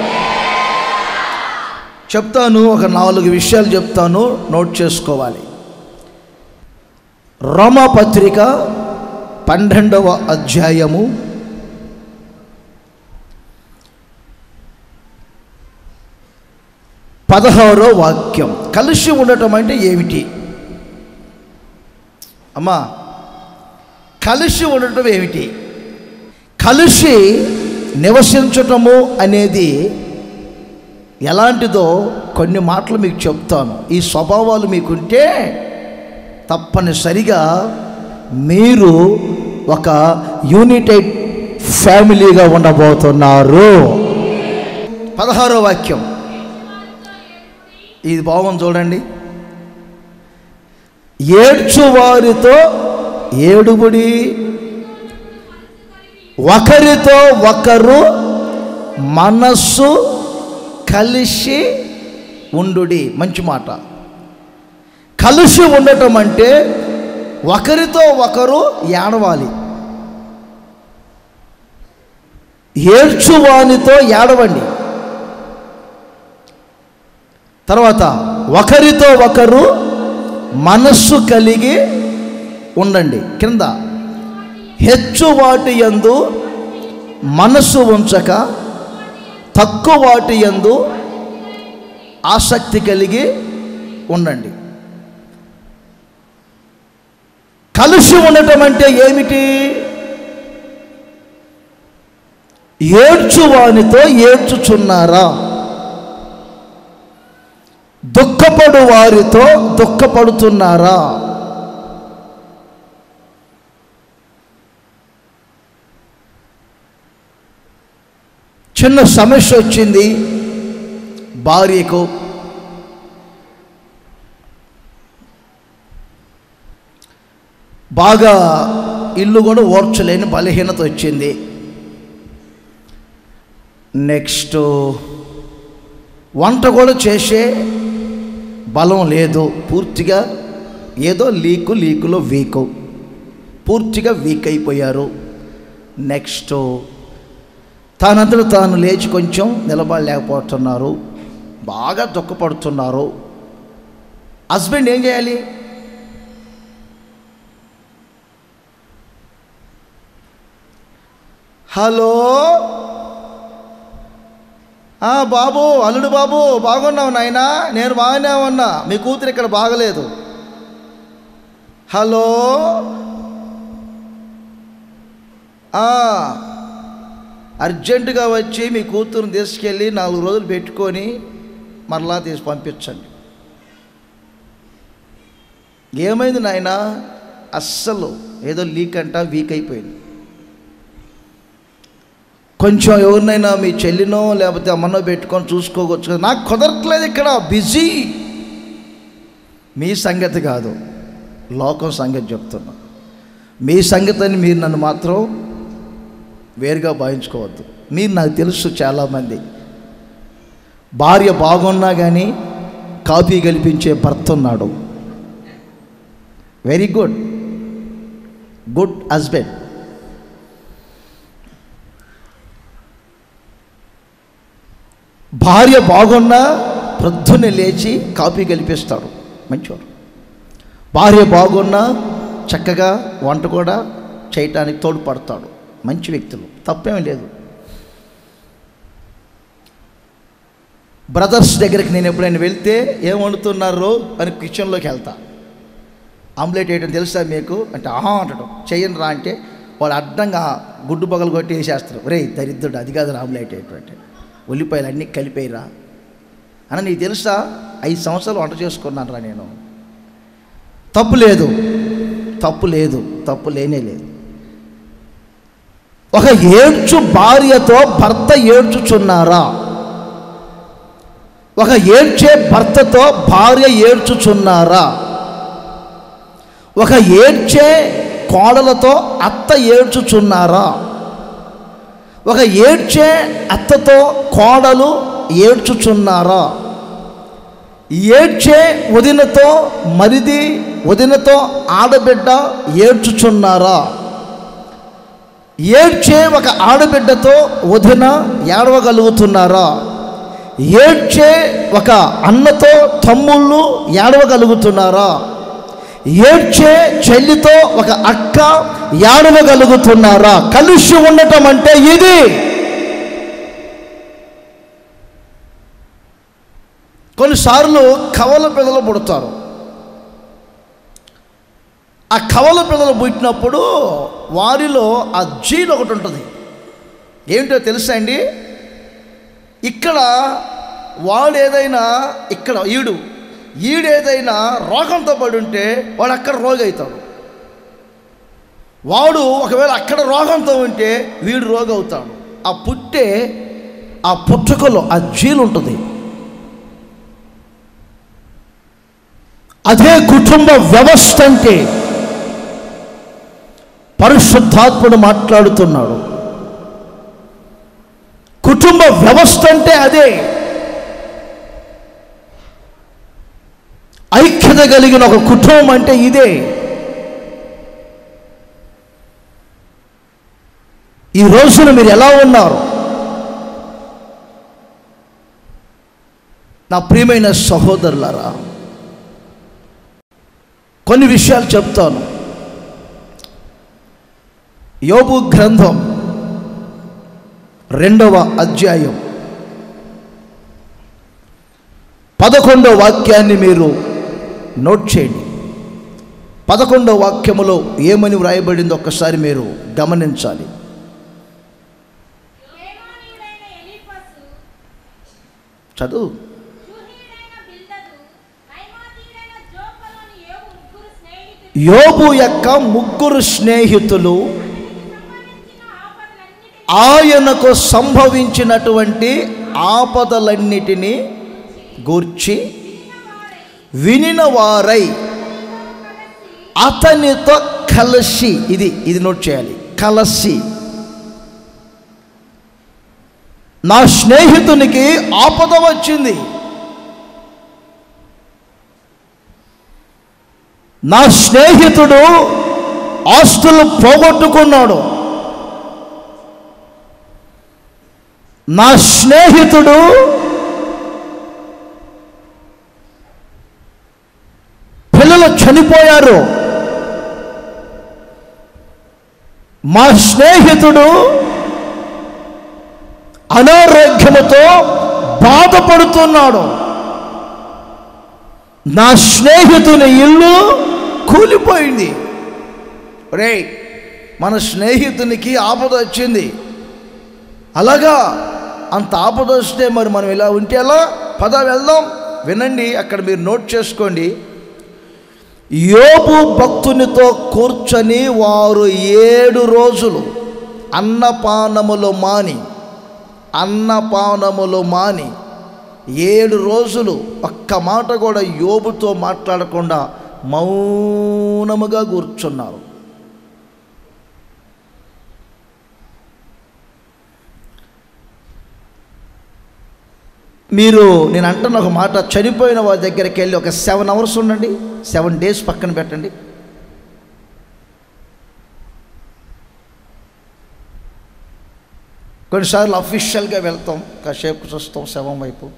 చెప్తాను ఒక నాలుగు విషయాలు చెప్తాను నోట్ చేసుకోవాలి రోమపత్రిక పన్నెండవ అధ్యాయము పదహారో వాక్యం కలిసి ఉండటం అంటే ఏమిటి అమ్మా కలిసి ఉండటం ఏమిటి కలిసి నివసించటము అనేది ఎలాంటిదో కొన్ని మాటలు మీకు చెప్తాను ఈ స్వభావాలు మీకుంటే తప్పనిసరిగా మీరు ఒక యూనిటెడ్ ఫ్యామిలీగా ఉండబోతున్నారు పదహారో వాక్యం ఇది బాగుంది చూడండి ఏడ్చువారితో ఏడుబుడి ఒకరితో ఒకరు మనస్సు కలిసి ఉండుడి మంచి మాట కలిసి ఉండటం అంటే ఒకరితో ఒకరు ఏడవాలి ఏడ్చువానితో ఏడవండి తర్వాత ఒకరితో ఒకరు మనస్సు కలిగి ఉండండి కింద హెచ్చు వాటి యందు మనస్సు ఉంచక తక్కువ వాటి యందు ఆసక్తి కలిగి ఉండండి కలిసి ఉండటం అంటే ఏమిటి ఏడ్చువానితో ఏడ్చుచున్నారా దుఃఖపడు వారితో దుఃఖపడుతున్నారా చిన్న సమస్య వచ్చింది భార్యకు బాగా ఇల్లు కూడా ఓర్చలేని బలహీనత వచ్చింది నెక్స్ట్ వంట కూడా చేసే బలం లేదు పూర్తిగా ఏదో లీకు లీకులో వీకు పూర్తిగా వీక్ అయిపోయారు నెక్స్ట్ తానంతట తాను లేచి కొంచెం నిలబడలేకపోతున్నారు బాగా దుఃఖపడుతున్నారు హస్బెండ్ ఏం చేయాలి హలో ఆ, బాబు అల్లుడు బాబు బాగున్నావు నాయనా నేను బాగానే ఉన్నా మీ కూతురు ఇక్కడ బాగలేదు హలో ఆ, అర్జెంటుగా వచ్చి మీ కూతురుని తీసుకెళ్ళి నాలుగు రోజులు పెట్టుకొని మరలా తీసి పంపించండి ఏమైంది నాయన అస్సలు ఏదో లీక్ అంట వీక్ అయిపోయింది కొంచెం ఎవరినైనా మీ చెల్లినో లేకపోతే అమ్మనో పెట్టుకొని చూసుకోవచ్చు కదా నాకు కుదరట్లేదు ఇక్కడ బిజీ మీ సంగతి కాదు లోకం సంగతి చెప్తున్నా మీ సంగతి అని మీరు నన్ను మాత్రం వేరుగా భావించుకోవద్దు మీరు నాకు తెలుసు చాలామంది భార్య బాగున్నా కానీ కాపీ గెలిపించే భర్త ఉన్నాడు వెరీ గుడ్ గుడ్ హస్బెండ్ భార్య బాగున్నా ప్రొద్దున్నే లేచి కాపీ గెలిపిస్తాడు మంచివాడు భార్య బాగున్నా చక్కగా వంట కూడా చేయటానికి తోడ్పడతాడు మంచి వ్యక్తులు తప్పేమీ లేదు బ్రదర్స్ దగ్గరికి నేను ఎప్పుడైనా వెళ్తే ఏం వండుతున్నారు అని కిచెన్లోకి వెళ్తా ఆమ్లెట్ వేయడం తెలుసా మీకు అంటే ఆహా అంటడం చెయ్యను రా అంటే వాడు అడ్డంగా గుడ్డు పగలు కొట్టి వేసేస్తారు రే దరిద్రుడు అది కాదు ఆమ్లెట్ వేయటం అంటే ఉల్లిపాయలు అన్నీ కలిపేయరా అని నీకు తెలుసా ఐదు సంవత్సరాలు వంట చేసుకున్నాను రా నేను తప్పు లేదు తప్పు లేదు తప్పు లేనే లేదు ఒక ఏడ్చు భార్యతో భర్త ఏడ్చుచున్నారా ఒక ఏడ్చే భర్తతో భార్య ఏడ్చుచున్నారా ఒక ఏడ్చే కోడలతో అత్త ఏడ్చుచున్నారా ఒక ఏడ్చే అత్తతో కోడలు ఏడ్చుచున్నారా ఏడ్చే వదినతో మరిది వదినతో ఆడబిడ్డ ఏడ్చుచున్నారా ఏడ్చే ఒక ఆడబిడ్డతో వదిన ఏడవగలుగుతున్నారా ఏడ్చే ఒక అన్నతో తమ్ముళ్ళు ఏడవగలుగుతున్నారా ఏడ్చే చెల్లితో ఒక అక్క ఏడవగలుగుతున్నారా కలిసి ఉండటం అంటే ఇది కొన్నిసార్లు కవల పిల్లలు పుడతారు ఆ కవల పిల్లలు పుట్టినప్పుడు వారిలో ఆ జీన్ ఒకటి ఉంటుంది ఏమిటో తెలుసా అండి ఇక్కడ వాడు ఏదైనా ఇక్కడ ఈడు ఈడేదైనా రోగంతో పడి ఉంటే వాడు అక్కడ రోగి అవుతాడు వాడు ఒకవేళ అక్కడ రోగంతో ఉంటే వీడు రోగి అవుతాడు ఆ పుట్టే ఆ పుట్టుకలో ఆ జీలు ఉంటుంది అదే కుటుంబ వ్యవస్థ అంటే పరిశుద్ధాత్ముడు మాట్లాడుతున్నాడు కుటుంబ వ్యవస్థ అంటే అదే ఐక్యత కలిగిన ఒక కుటుంబం అంటే ఇదే ఈ రోజున మీరు ఎలా ఉన్నారు నా ప్రియమైన సహోదరులారా కొన్ని విషయాలు చెప్తాను యోబు గ్రంథం రెండవ అధ్యాయం పదకొండవ వాక్యాన్ని మీరు నోట్ చేయండి పదకొండవ వాక్యములో ఏమని వ్రాయబడిందో ఒక్కసారి మీరు గమనించాలి హేమానీయుడైన ఎలీఫజు, చదువు షూహీయుడైన బిల్దదు, నయమాతీయుడైన జోఫలోని యోబు ముగ్గురు స్నేహితులు యోబు యొక్క ముగ్గురు స్నేహితులు అతనికి సంభవించిన ఆపదలన్నిటినీ ఆయనకు సంభవించినటువంటి ఆపదలన్నిటినీ గూర్చి వినిన వారై అతనితో కలిసి ఇది ఇది నోట్ చేయాలి కలిసి నా స్నేహితునికి ఆపద వచ్చింది నా స్నేహితుడు ఆస్తులు పోగొట్టుకున్నాడు నా స్నేహితుడు పిల్లలు చనిపోయారు మా స్నేహితుడు అనారోగ్యముతో బాధపడుతున్నాడు నా స్నేహితుని ఇల్లు కూలిపోయింది రే మన స్నేహితునికి ఆపద వచ్చింది అలాగా అంత ఆపద వస్తే మరి మనం ఇలా ఉంటే ఎలా పద వెళ్దాం వినండి అక్కడ మీరు నోట్ చేసుకోండి యోబు భక్తునితో కూర్చొని వారు ఏడు రోజులు అన్నపానములు మాని అన్నపానములు మాని ఏడు రోజులు ఒక్క మాట కూడా యోబుతో మాట్లాడకుండా మౌనముగా కూర్చున్నారు మీరు నేను అంటున్న ఒక మాట చనిపోయిన వారి దగ్గరికి వెళ్ళి ఒక సెవెన్ అవర్స్ ఉండండి సెవెన్ డేస్ పక్కన పెట్టండి కొన్నిసార్లు అఫీషియల్గా వెళ్తాం కాసేపు చూస్తాం శవం వైపు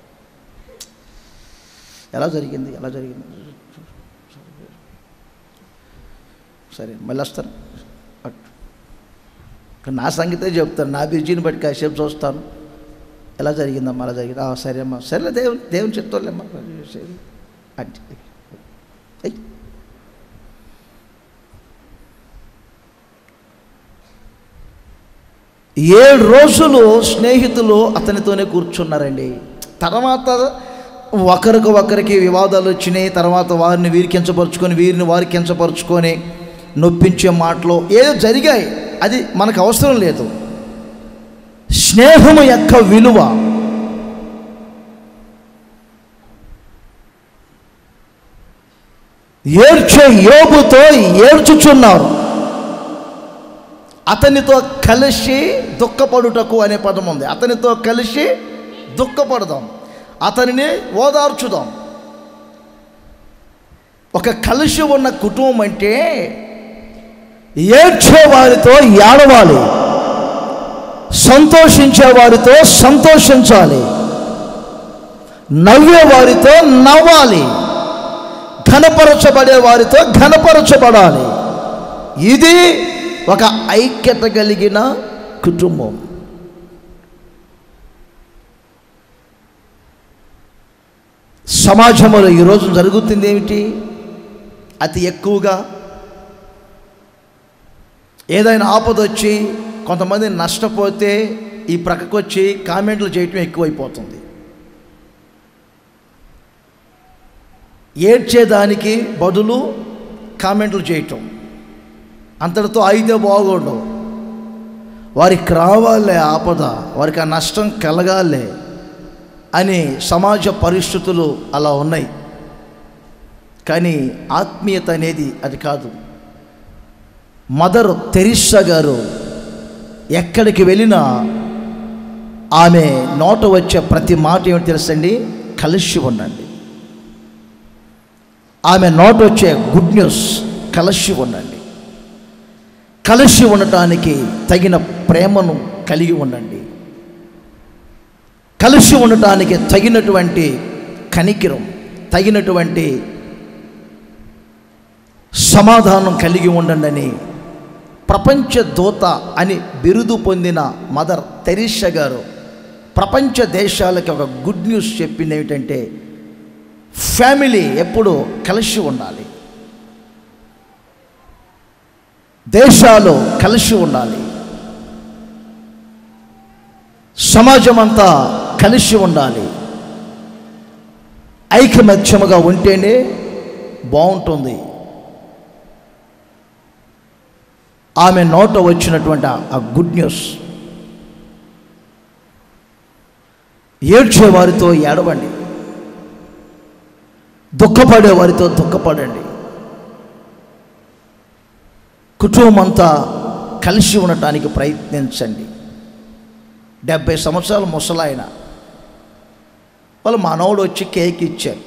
ఎలా జరిగింది ఎలా జరిగింది సరే మళ్ళీ వస్తాను అట్. నా సంగతే చెప్తాను నా బిజీని బట్టి కాసేపు చూస్తాను ఎలా జరిగిందమ్మా అలా జరిగింది "ఆ, సరే అమ్మా సరేలే దేవుని దేవుని చెప్తాలేమ్మా సరే అంటే ఏయ్. ఏడు రోజులు స్నేహితులు అతనితోనే కూర్చున్నారండి తర్వాత ఒకరికి ఒకరికి వివాదాలు వచ్చినాయి తర్వాత వారిని వీరి కించపరుచుకొని వీరిని వారి కించపరుచుకొని నొప్పించే మాటలు ఏదో జరిగాయి అది మనకు అవసరం లేదు స్నేహము యొక్క విలువ ఏడ్చే యోగుతో ఏడ్చుచున్నారు అతనితో కలిసి దుఃఖపడుటకు అనే పదం ఉంది అతనితో కలిసి దుఃఖపడదాం అతనిని ఓదార్చుదాం ఒక కలిసి ఉన్న కుటుంబం అంటే ఏడ్చే వారితో ఏడవాలి సంతోషించే వారితో సంతోషించాలి నవ్వే వారితో నవ్వాలి ఘనపరచబడే వారితో ఘనపరచబడాలి ఇది ఒక ఐక్యత కలిగిన కుటుంబం సమాజంలో ఈరోజు జరుగుతుంది ఏమిటి అతి ఎక్కువగా ఏదైనా ఆపద వచ్చి కొంతమంది నష్టపోతే ఈ ప్రక్కకు వచ్చి కామెంట్లు చేయటం ఎక్కువైపోతుంది ఏడ్చేదానికి బదులు కామెంట్లు చేయటం అంతటితో అయితే బాగుండు వారికి రావాలే ఆపద వారికి ఆ నష్టం కలగాలే అని సమాజ పరిస్థితులు అలా ఉన్నాయి కానీ ఆత్మీయత అనేది అది కాదు మదర్ తెరిస్సా గారు ఎక్కడికి వెళ్ళినా ఆమె నోట వచ్చే ప్రతి మాట ఏమిటి తెలుసండి కలిసి ఉండండి ఆమె నోట వచ్చే గుడ్ న్యూస్ కలిసి ఉండండి కలిసి ఉండటానికి తగిన ప్రేమను కలిగి ఉండండి కలిసి ఉండటానికి తగినటువంటి కనికిరం తగినటువంటి సమాధానం కలిగి ఉండండి ప్రపంచ దూత అని బిరుదు పొందిన మదర్ తెరీషా గారు ప్రపంచ దేశాలకి ఒక గుడ్ న్యూస్ చెప్పింది ఏమిటంటే ఫ్యామిలీ ఎప్పుడు కలిసి ఉండాలి దేశాలు కలిసి ఉండాలి సమాజం అంతా కలిసి ఉండాలి ఐకమత్యముగా ఉంటేనే బాగుంటుంది ఆమె నోట వచ్చినటువంటి ఆ- ఆ గుడ్ న్యూస్ ఏడ్చే వారితో ఏడవండి దుఃఖపడే వారితో దుఃఖపడండి కుటుంబం అంతా కలిసి ఉండటానికి ప్రయత్నించండి డెబ్బై సంవత్సరాల ముసలాయన వాళ్ళ మనవడు వచ్చి కేక్ ఇచ్చారు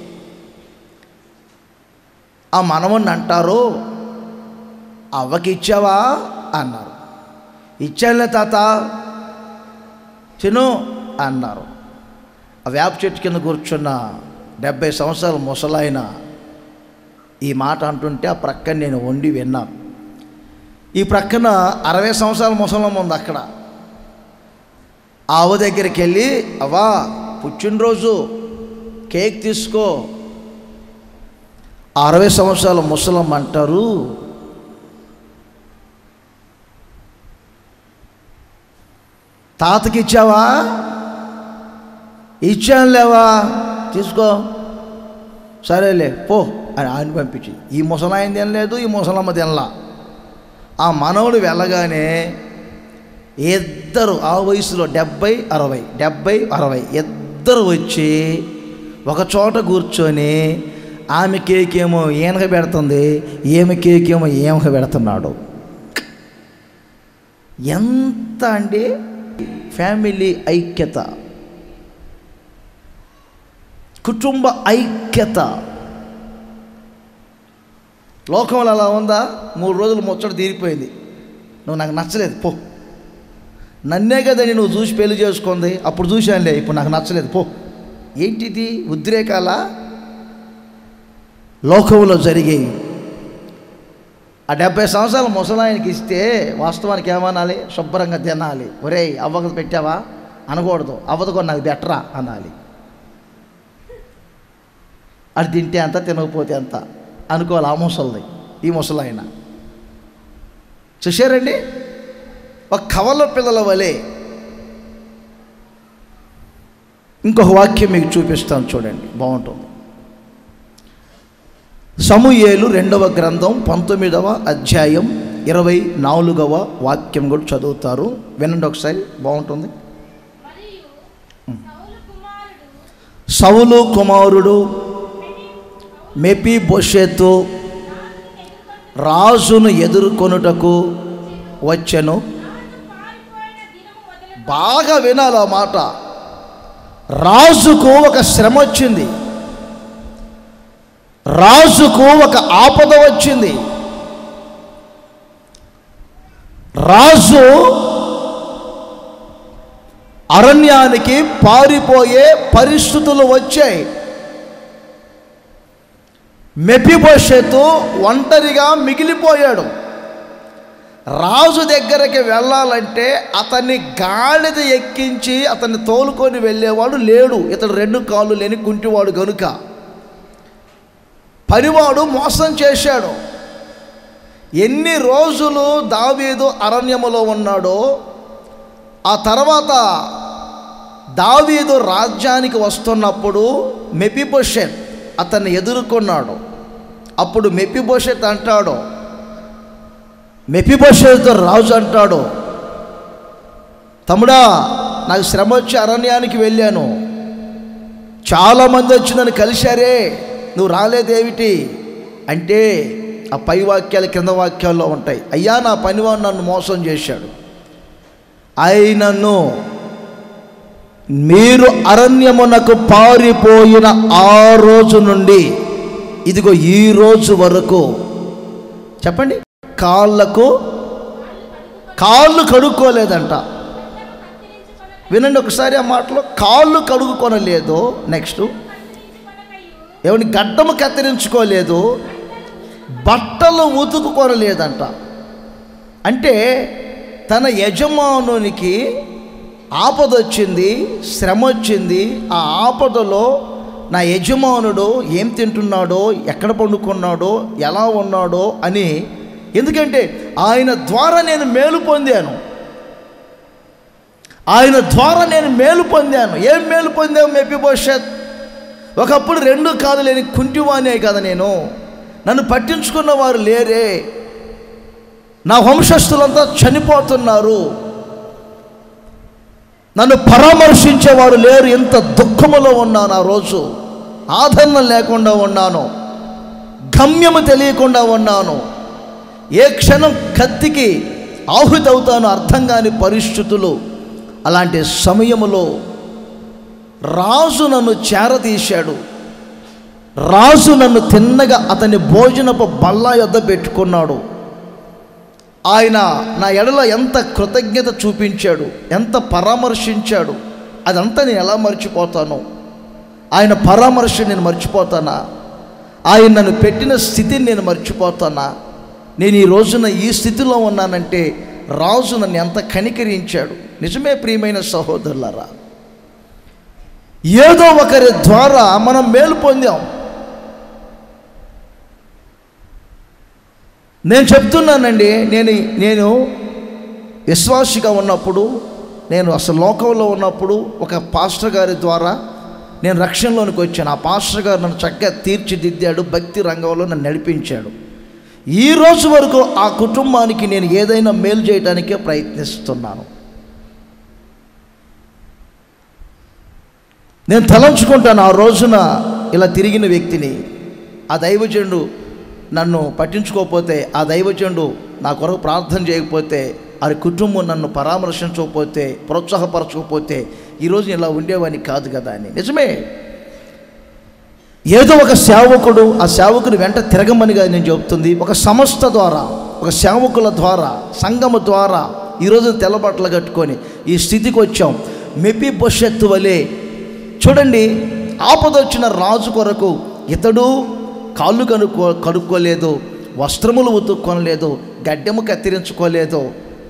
ఆ మనవడిని అంటారు అవ్వకి ఇచ్చావా అన్నారు ఇచ్చానులే తాత తిను అన్నారు ఆ వేప చెట్టు కింద కూర్చున్న డెబ్బై సంవత్సరాల ముసలాయన ఈ మాట అంటుంటే ఆ ప్రక్కన నేను వండి విన్నాను ఈ ప్రక్కన అరవై సంవత్సరాల ముసలమ్మ ఉంది అక్కడ ఆవు దగ్గరికి వెళ్ళి అవ్వా పుట్టినరోజు కేక్ తీసుకో ఆ అరవై సంవత్సరాల ముసలమ్మ అంటారు తాతకి ఇచ్చావా ఇచ్చాను లేవా తీసుకో సరేలే పో అని ఆయన పంపించి ఈ ముసలాయన తినలేదు ఈ ముసలమ్మ తినలా ఆ మనవడు వెళ్ళగానే ఇద్దరు ఆ వయసులో డెబ్బై అరవై డెబ్బై అరవై ఇద్దరు వచ్చి ఒక చోట కూర్చొని ఆమె కేకేమో ఈయనక పెడుతుంది ఈమె కేకేమో ఏమక పెడుతున్నాడు ఎంత అండి ఫ్యామిలీ ఐక్యత కుటుంబ ఐక్యత లోకంలో అలా ఉందా మూడు రోజులు ముచ్చట తీరిపోయింది నువ్వు నాకు నచ్చలేదు పో నన్నే కదండి నువ్వు చూసి పెళ్లి చేసుకుంది అప్పుడు చూశానులే ఇప్పుడు నాకు నచ్చలేదు పో ఏంటిది ఉద్రేకాల లోకంలో జరిగేవి ఆ డెబ్బై సంవత్సరాల ముసలాయనకి ఇస్తే వాస్తవానికి ఏమనాలి శుభ్రంగా తినాలి ఒరేయ్ అవ్వకు పెట్టావా అనకూడదు అవ్వదుకో నాకు బెటరా అనాలి అది తింటే అంత తినకపోతే అంత అనుకోవాలి ఆ ముసలిది ఈ ముసలాయన చూశారండి ఒక కవల పిల్లల వలె ఇంకొక వాక్యం మీకు చూపిస్తాను చూడండి బాగుంటుంది సమూయేలు రెండవ గ్రంథం పంతొమ్మిదవ అధ్యాయం ఇరవై నాలుగవ వాక్యం కూడా చదువుతారు వినండి ఒకసారి బాగుంటుంది మరియు సౌలు కుమారుడు సౌలు కుమారుడు మెపి బొషెతు రాజును ఎదుర్కొనుటకు వచ్చెను రాజు పారిపోయిన దినము మొదలు బాగా వినాలి ఆ మాట రాజుకు ఒక శ్రమ వచ్చింది రాజుకు ఒక ఆపద వచ్చింది రాజు అరణ్యానికి పారిపోయే పరిస్థితులు వచ్చాయి మెపిభవిష్యత్తు ఒంటరిగా మిగిలిపోయాడు రాజు దగ్గరికి వెళ్ళాలంటే అతన్ని గాడిద ఎక్కించి అతన్ని తోలుకొని వెళ్ళేవాడు లేడు ఇతడు రెండు కాళ్ళు లేని కుంటివాడు గనుక పనివాడు మోసం చేశాడు ఎన్ని రోజులు దావీదు అరణ్యములో ఉన్నాడో ఆ తర్వాత దావీదు రాజ్యానికి వస్తున్నప్పుడు మెపిబోషెత్ అతన్ని ఎదుర్కొన్నాడు అప్పుడు మెపిబోషెత్ అంటాడు మెపిబోషెత్తో రాజు అంటాడు తమ్ముడా నాకు శ్రమ వచ్చి అరణ్యానికి వెళ్ళాను చాలామంది వచ్చి నన్ను కలిశారే నువ్వు రాలేదేమిటి అంటే ఆ పై వాక్యాలు కింద వాక్యాల్లో ఉంటాయి అయ్యా నా పనివాడు నన్ను మోసం చేశాడు ఆయనను మీరు అరణ్యమునకు పారిపోయిన ఆ రోజు నుండి ఇదిగో ఈ రోజు వరకు చెప్పండి కాళ్ళకు కాళ్ళు కడుక్కోలేదంట వినండి ఒకసారి ఆ మాటలో కాళ్ళు కడుగుకొనలేదు నెక్స్ట్ ఎవరిని గడ్డము కత్తిరించుకోలేదు బట్టలు ఉతుకుకొనలేదంట అంటే తన యజమానునికి ఆపద వచ్చింది శ్రమ వచ్చింది ఆ ఆపదలో నా యజమానుడు ఏం తింటున్నాడో ఎక్కడ పండుకున్నాడో ఎలా ఉన్నాడో అని ఎందుకంటే ఆయన ద్వారా నేను మేలు పొందాను ఆయన ద్వారా నేను మేలు పొందాను ఏం మేలు పొందావు మెప్పి భవిష్యత్ ఒకప్పుడు రెండు కాదు లేని కుంటివానే కదా నేను నన్ను పట్టించుకున్న వారు లేరే నా వంశస్థులంతా చనిపోతున్నారు నన్ను పరామర్శించేవారు లేరు ఎంత దుఃఖములో ఉన్నాను ఆ రోజు ఆదరణ లేకుండా ఉన్నాను గమ్యము తెలియకుండా ఉన్నాను ఏ క్షణం కత్తికి ఆహుతి అవుతాను అర్థం కాని పరిస్థితులు అలాంటి సమయములో రాజు నన్ను చేరదీశాడు రాజు నన్ను తిన్నగా అతని భోజనపు బల్ల యొద్ద పెట్టుకున్నాడు ఆయన నా ఎడల ఎంత కృతజ్ఞత చూపించాడు ఎంత పరామర్శించాడు అదంతా నేను ఎలా మర్చిపోతాను ఆయన పరామర్శ నేను మర్చిపోతానా ఆయన నన్ను పెట్టిన స్థితిని నేను మర్చిపోతానా నేను ఈ రోజున ఈ స్థితిలో ఉన్నానంటే రాజు నన్ను ఎంత కనికరించాడు నిజమే ప్రియమైన సహోదరులారా ఏదో ఒకరి ద్వారా మనం మేలు పొందాం నేను చెప్తున్నానండి నేను నేను విశ్వాసిగా ఉన్నప్పుడు నేను అసలు లోకంలో ఉన్నప్పుడు ఒక పాస్టర్ గారి ద్వారా నేను రక్షణలోనికి వచ్చాను ఆ పాస్టర్ గారు నన్ను చక్కగా తీర్చిదిద్దాడు భక్తి రంగంలో నన్ను నడిపించాడు ఈ రోజు వరకు ఆ కుటుంబానికి నేను ఏదైనా మేలు చేయడానికే ప్రయత్నిస్తున్నాను నేను తలంచుకుంటాను ఆ రోజున ఇలా తిరిగిన వ్యక్తిని ఆ దైవజనుడు నన్ను పట్టించుకోకపోతే ఆ దైవజనుడు నా కొరకు ప్రార్థన చేయకపోతే ఆ కుటుంబం నన్ను పరామర్శించకపోతే ప్రోత్సాహపరచకపోతే ఈరోజు ఇలా ఉండేవాని కాదు కదా అని నిజమే ఏదో ఒక సేవకుడు ఆ సేవకుని వెంట తిరగమనిగా నేను చెబుతుంది ఒక సంస్థ ద్వారా ఒక సేవకుల ద్వారా సంఘము ద్వారా ఈరోజు తెల్లబట్టలు కట్టుకొని ఈ స్థితికి వచ్చాం మెపి భవిష్యత్తు వలె చూడండి ఆపద వచ్చిన రాజు కొరకు ఇతడు కాళ్ళు కనుక్కో కడుక్కోలేదు వస్త్రములు ఉతుక్కొనలేదు గడ్డెము కత్తిరించుకోలేదు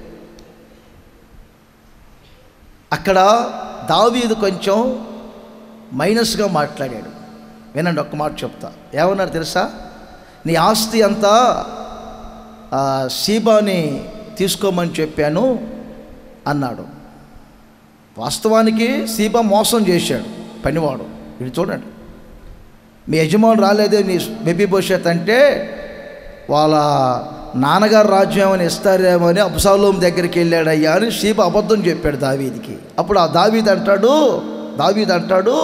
అక్కడ దావీదు కొంచెం మైనస్గా మాట్లాడాడు వినండి ఒక్క మాట చెప్తా ఏమన్నారు తెలుసా నీ ఆస్తి అంతా ఆ, సీబాని తీసుకోమని చెప్పాను అన్నాడు వాస్తవానికి సీబా మోసం చేశాడు పనివాడు ఇది చూడండి మీ యజమాను రాలేదే నీ బేబీ భవిష్యత్ అంటే వాళ్ళ నాన్నగారు రాజ్యం అని ఇస్తారేమో అని అబ్సాలోం దగ్గరికి వెళ్ళాడయ్యా అని సీబ అబద్ధం చెప్పాడు దావీదికి అప్పుడు ఆ దావీద్ అంటాడు దావీద్ అంటాడు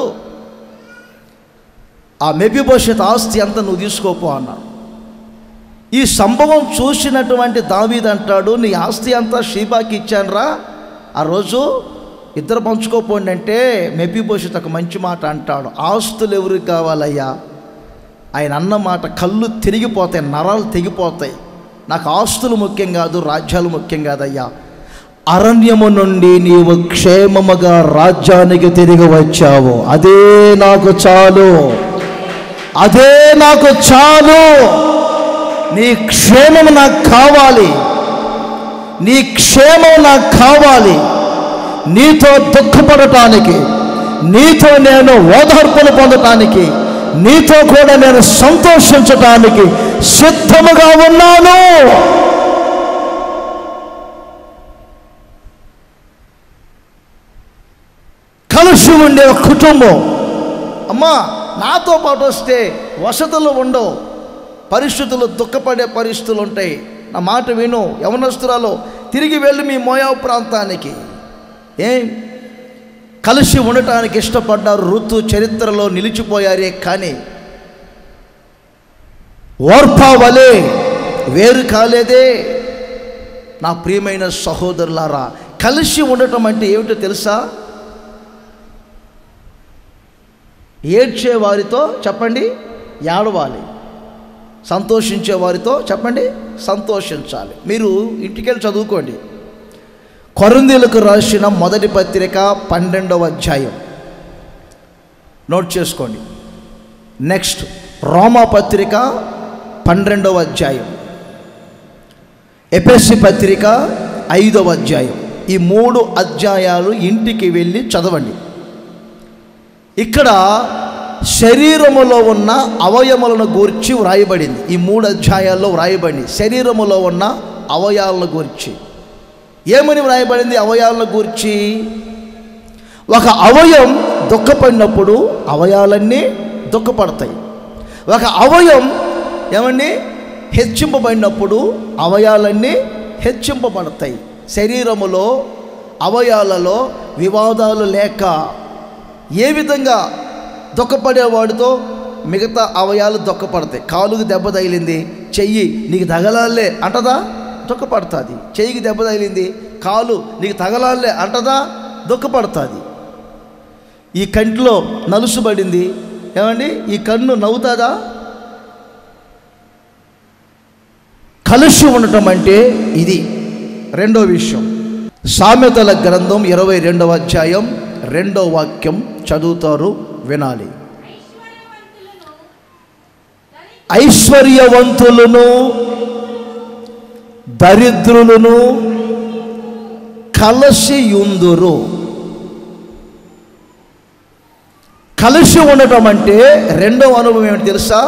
ఆ మెబి భవిష్యత్ ఆస్తి అంతా నువ్వు తీసుకోపో అన్నాడు ఈ సంభవం చూసినటువంటి దావీద్ అంటాడు నీ ఆస్తి అంతా షీబాకి ఇచ్చానురా ఆ రోజు ఇద్దరు పంచుకోపోండి అంటే మెబి భవిష్యత్ ఒక మంచి మాట అంటాడు ఆస్తులు ఎవరికి కావాలయ్యా ఆయన అన్న మాట కళ్ళు తిరిగిపోతాయి నరాలు తెగిపోతాయి నాకు ఆస్తులు ముఖ్యం కాదు రాజ్యాలు ముఖ్యం కాదయ్యా అరణ్యము నుండి నీవు క్షేమముగా రాజ్యానికి తిరిగి వచ్చావు అదే నాకు చాలు అదే నాకు చాలు నీ క్షేమం నాకు కావాలి నీ క్షేమం నాకు కావాలి నీతో దుఃఖపడటానికి నీతో నేను ఓదార్పును పొందటానికి నీతో కూడా నేను సంతోషించటానికి సిద్ధముగా ఉన్నాను కలిసి ఉండే ఒక కుటుంబం అమ్మా నాతో పాటు వస్తే వసతులు ఉండవు పరిస్థితులు దుఃఖపడే పరిస్థితులు ఉంటాయి నా మాట విను యవనస్తురాలు తిరిగి వెళ్ళి మీ మోయావు ప్రాంతానికి ఏం కలిసి ఉండటానికి ఇష్టపడ్డారు ఋతు చరిత్రలో నిలిచిపోయారే కానీ ఓర్పా వలె వేరు కాలేదే నా ప్రియమైన సహోదరులారా కలిసి ఉండటం అంటే ఏమిటో తెలుసా ఏడ్చే వారితో చెప్పండి ఏడవాలి సంతోషించే వారితో చెప్పండి సంతోషించాలి మీరు ఇంటికెళ్ళి చదువుకోండి కొరందీలకు రాసిన మొదటి పత్రిక పన్నెండవ అధ్యాయం నోట్ చేసుకోండి నెక్స్ట్ రోమా పత్రిక పన్నెండవ అధ్యాయం ఎపిఎస్సి పత్రిక ఐదవ అధ్యాయం ఈ మూడు అధ్యాయాలు ఇంటికి వెళ్ళి చదవండి ఇక్కడ శరీరములో ఉన్న అవయములను గూర్చి వ్రాయబడింది ఈ మూడు అధ్యాయాల్లో వ్రాయబడింది శరీరములో ఉన్న అవయాలను గూర్చి ఏమని వ్రాయబడింది అవయాలను గూర్చి ఒక అవయం దుఃఖపడినప్పుడు అవయాలన్నీ దుఃఖపడతాయి ఒక అవయం ఏమండి హెచ్చింపబడినప్పుడు అవయాలన్నీ హెచ్చింపబడతాయి శరీరములో అవయాలలో వివాదాలు లేక ఏ విధంగా దుఃఖపడేవాడితో మిగతా అవయాలు దుఃఖపడతాయి కాలుకి దెబ్బ తగిలింది చెయ్యి నీకు తగలాలే అంటదా దుఃఖపడుతుంది చెయ్యికి దెబ్బ తగిలింది కాలు నీకు తగలాలే అంటదా దుఃఖపడుతుంది ఈ కంటిలో నలుసుబడింది ఏమండి ఈ కన్ను నవ్వుతుందా కలిసి ఉండటం అంటే ఇది రెండో విషయం సామెతల గ్రంథం ఇరవై రెండవ అధ్యాయం రెండో వాక్యం చదువుతారు వినాలి ఐశ్వర్యవంతులను దరిద్రులను కలసి యుందురు కలిసి ఉండటం అంటే రెండవ అనుభవం ఏమిటి తెలుసా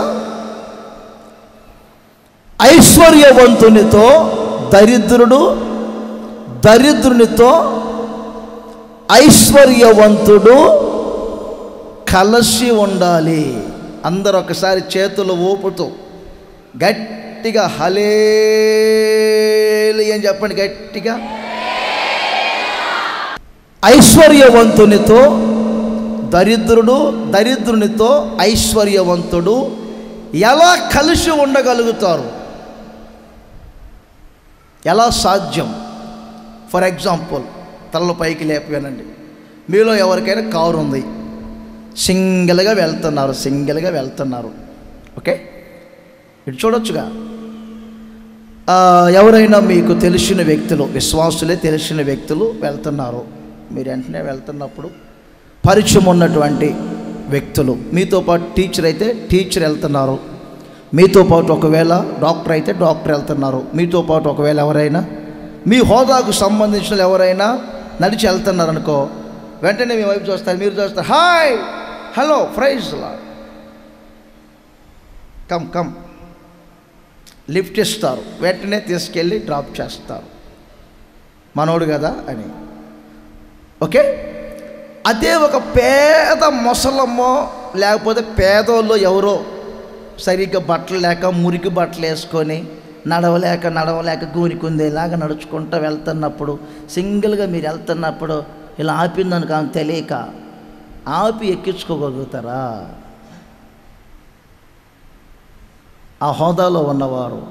ఐశ్వర్యవంతునితో దరిద్రుడు దరిద్రునితో ఐశ్వర్యవంతుడు కలిసి ఉండాలి అందరూ ఒకసారి చేతులు ఊపుతూ గట్టిగా హలేలి అని చెప్పండి గట్టిగా ఐశ్వర్యవంతునితో దరిద్రుడు దరిద్రునితో ఐశ్వర్యవంతుడు ఎలా కలిసి ఉండగలుగుతారు ఎలా సాధ్యం ఫర్ ఎగ్జాంపుల్ తలలు పైకి లేపగానండి మీలో ఎవరికైనా కారు ఉంది సింగిల్గా వెళ్తున్నారు సింగిల్గా వెళ్తున్నారు ఓకే ఇటు చూడొచ్చుగా ఆ, ఎవరైనా మీకు తెలిసిన వ్యక్తులు విశ్వాసులే తెలిసిన వ్యక్తులు వెళ్తున్నారు మీరు వెంటనే వెళ్తున్నప్పుడు పరిచయం ఉన్నటువంటి వ్యక్తులు మీతో పాటు టీచర్ అయితే టీచర్ వెళ్తున్నారు మీతో పాటు ఒకవేళ డాక్టర్ అయితే డాక్టర్ వెళ్తున్నారు మీతో పాటు ఒకవేళ ఎవరైనా మీ హోదాకు సంబంధించిన ఎవరైనా నడిచి వెళ్తున్నారు అనుకో వెంటనే మీ వైపు చూస్తారు మీరు చూస్తారు హాయ్ హలో ఫ్రైజ్ కమ్ కమ్ లిఫ్ట్ ఇస్తారు వెంటనే తీసుకెళ్ళి డ్రాప్ చేస్తారు మనోడు కదా అని ఓకే అదే ఒక పేద ముసలమ్మో లేకపోతే పేదోళ్ళు ఎవరో సరిగ్గా బట్టలు లేక మురికి బట్టలు వేసుకొని నడవలేక నడవలేక గూనికుందేలాగా నడుచుకుంటూ వెళ్తున్నప్పుడు సింగిల్గా మీరు వెళ్తున్నప్పుడు ఇలా ఆపిందనుకో ఆమె తెలియక ఆపి ఎక్కించుకోగలుగుతారా ఆ హోదాలో ఉన్నవారు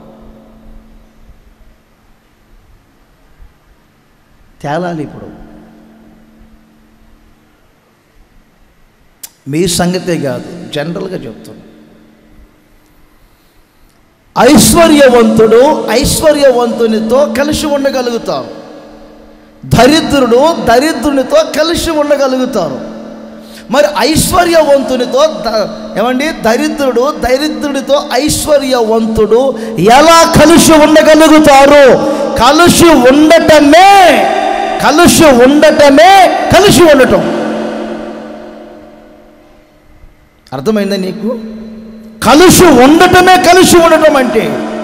తేలాలి ఇప్పుడు మీ సంగతే కాదు జనరల్గా చెప్తున్నా ఐశ్వర్యవంతుడు ఐశ్వర్యవంతునితో కలిసి ఉండగలుగుతారు దరిద్రుడు దరిద్రునితో కలిసి ఉండగలుగుతారు మరి ఐశ్వర్యవంతునితో ద- ఏమండి దరిద్రుడు దరిద్రుడితో ఐశ్వర్యవంతుడు ఎలా కలిసి ఉండగలుగుతారు కలిసి ఉండటమే కలిసి ఉండటమే కలిసి ఉండటం అర్థమైందా నీకు కలిసి ఉండటమే కలిసి ఉండటం అంటే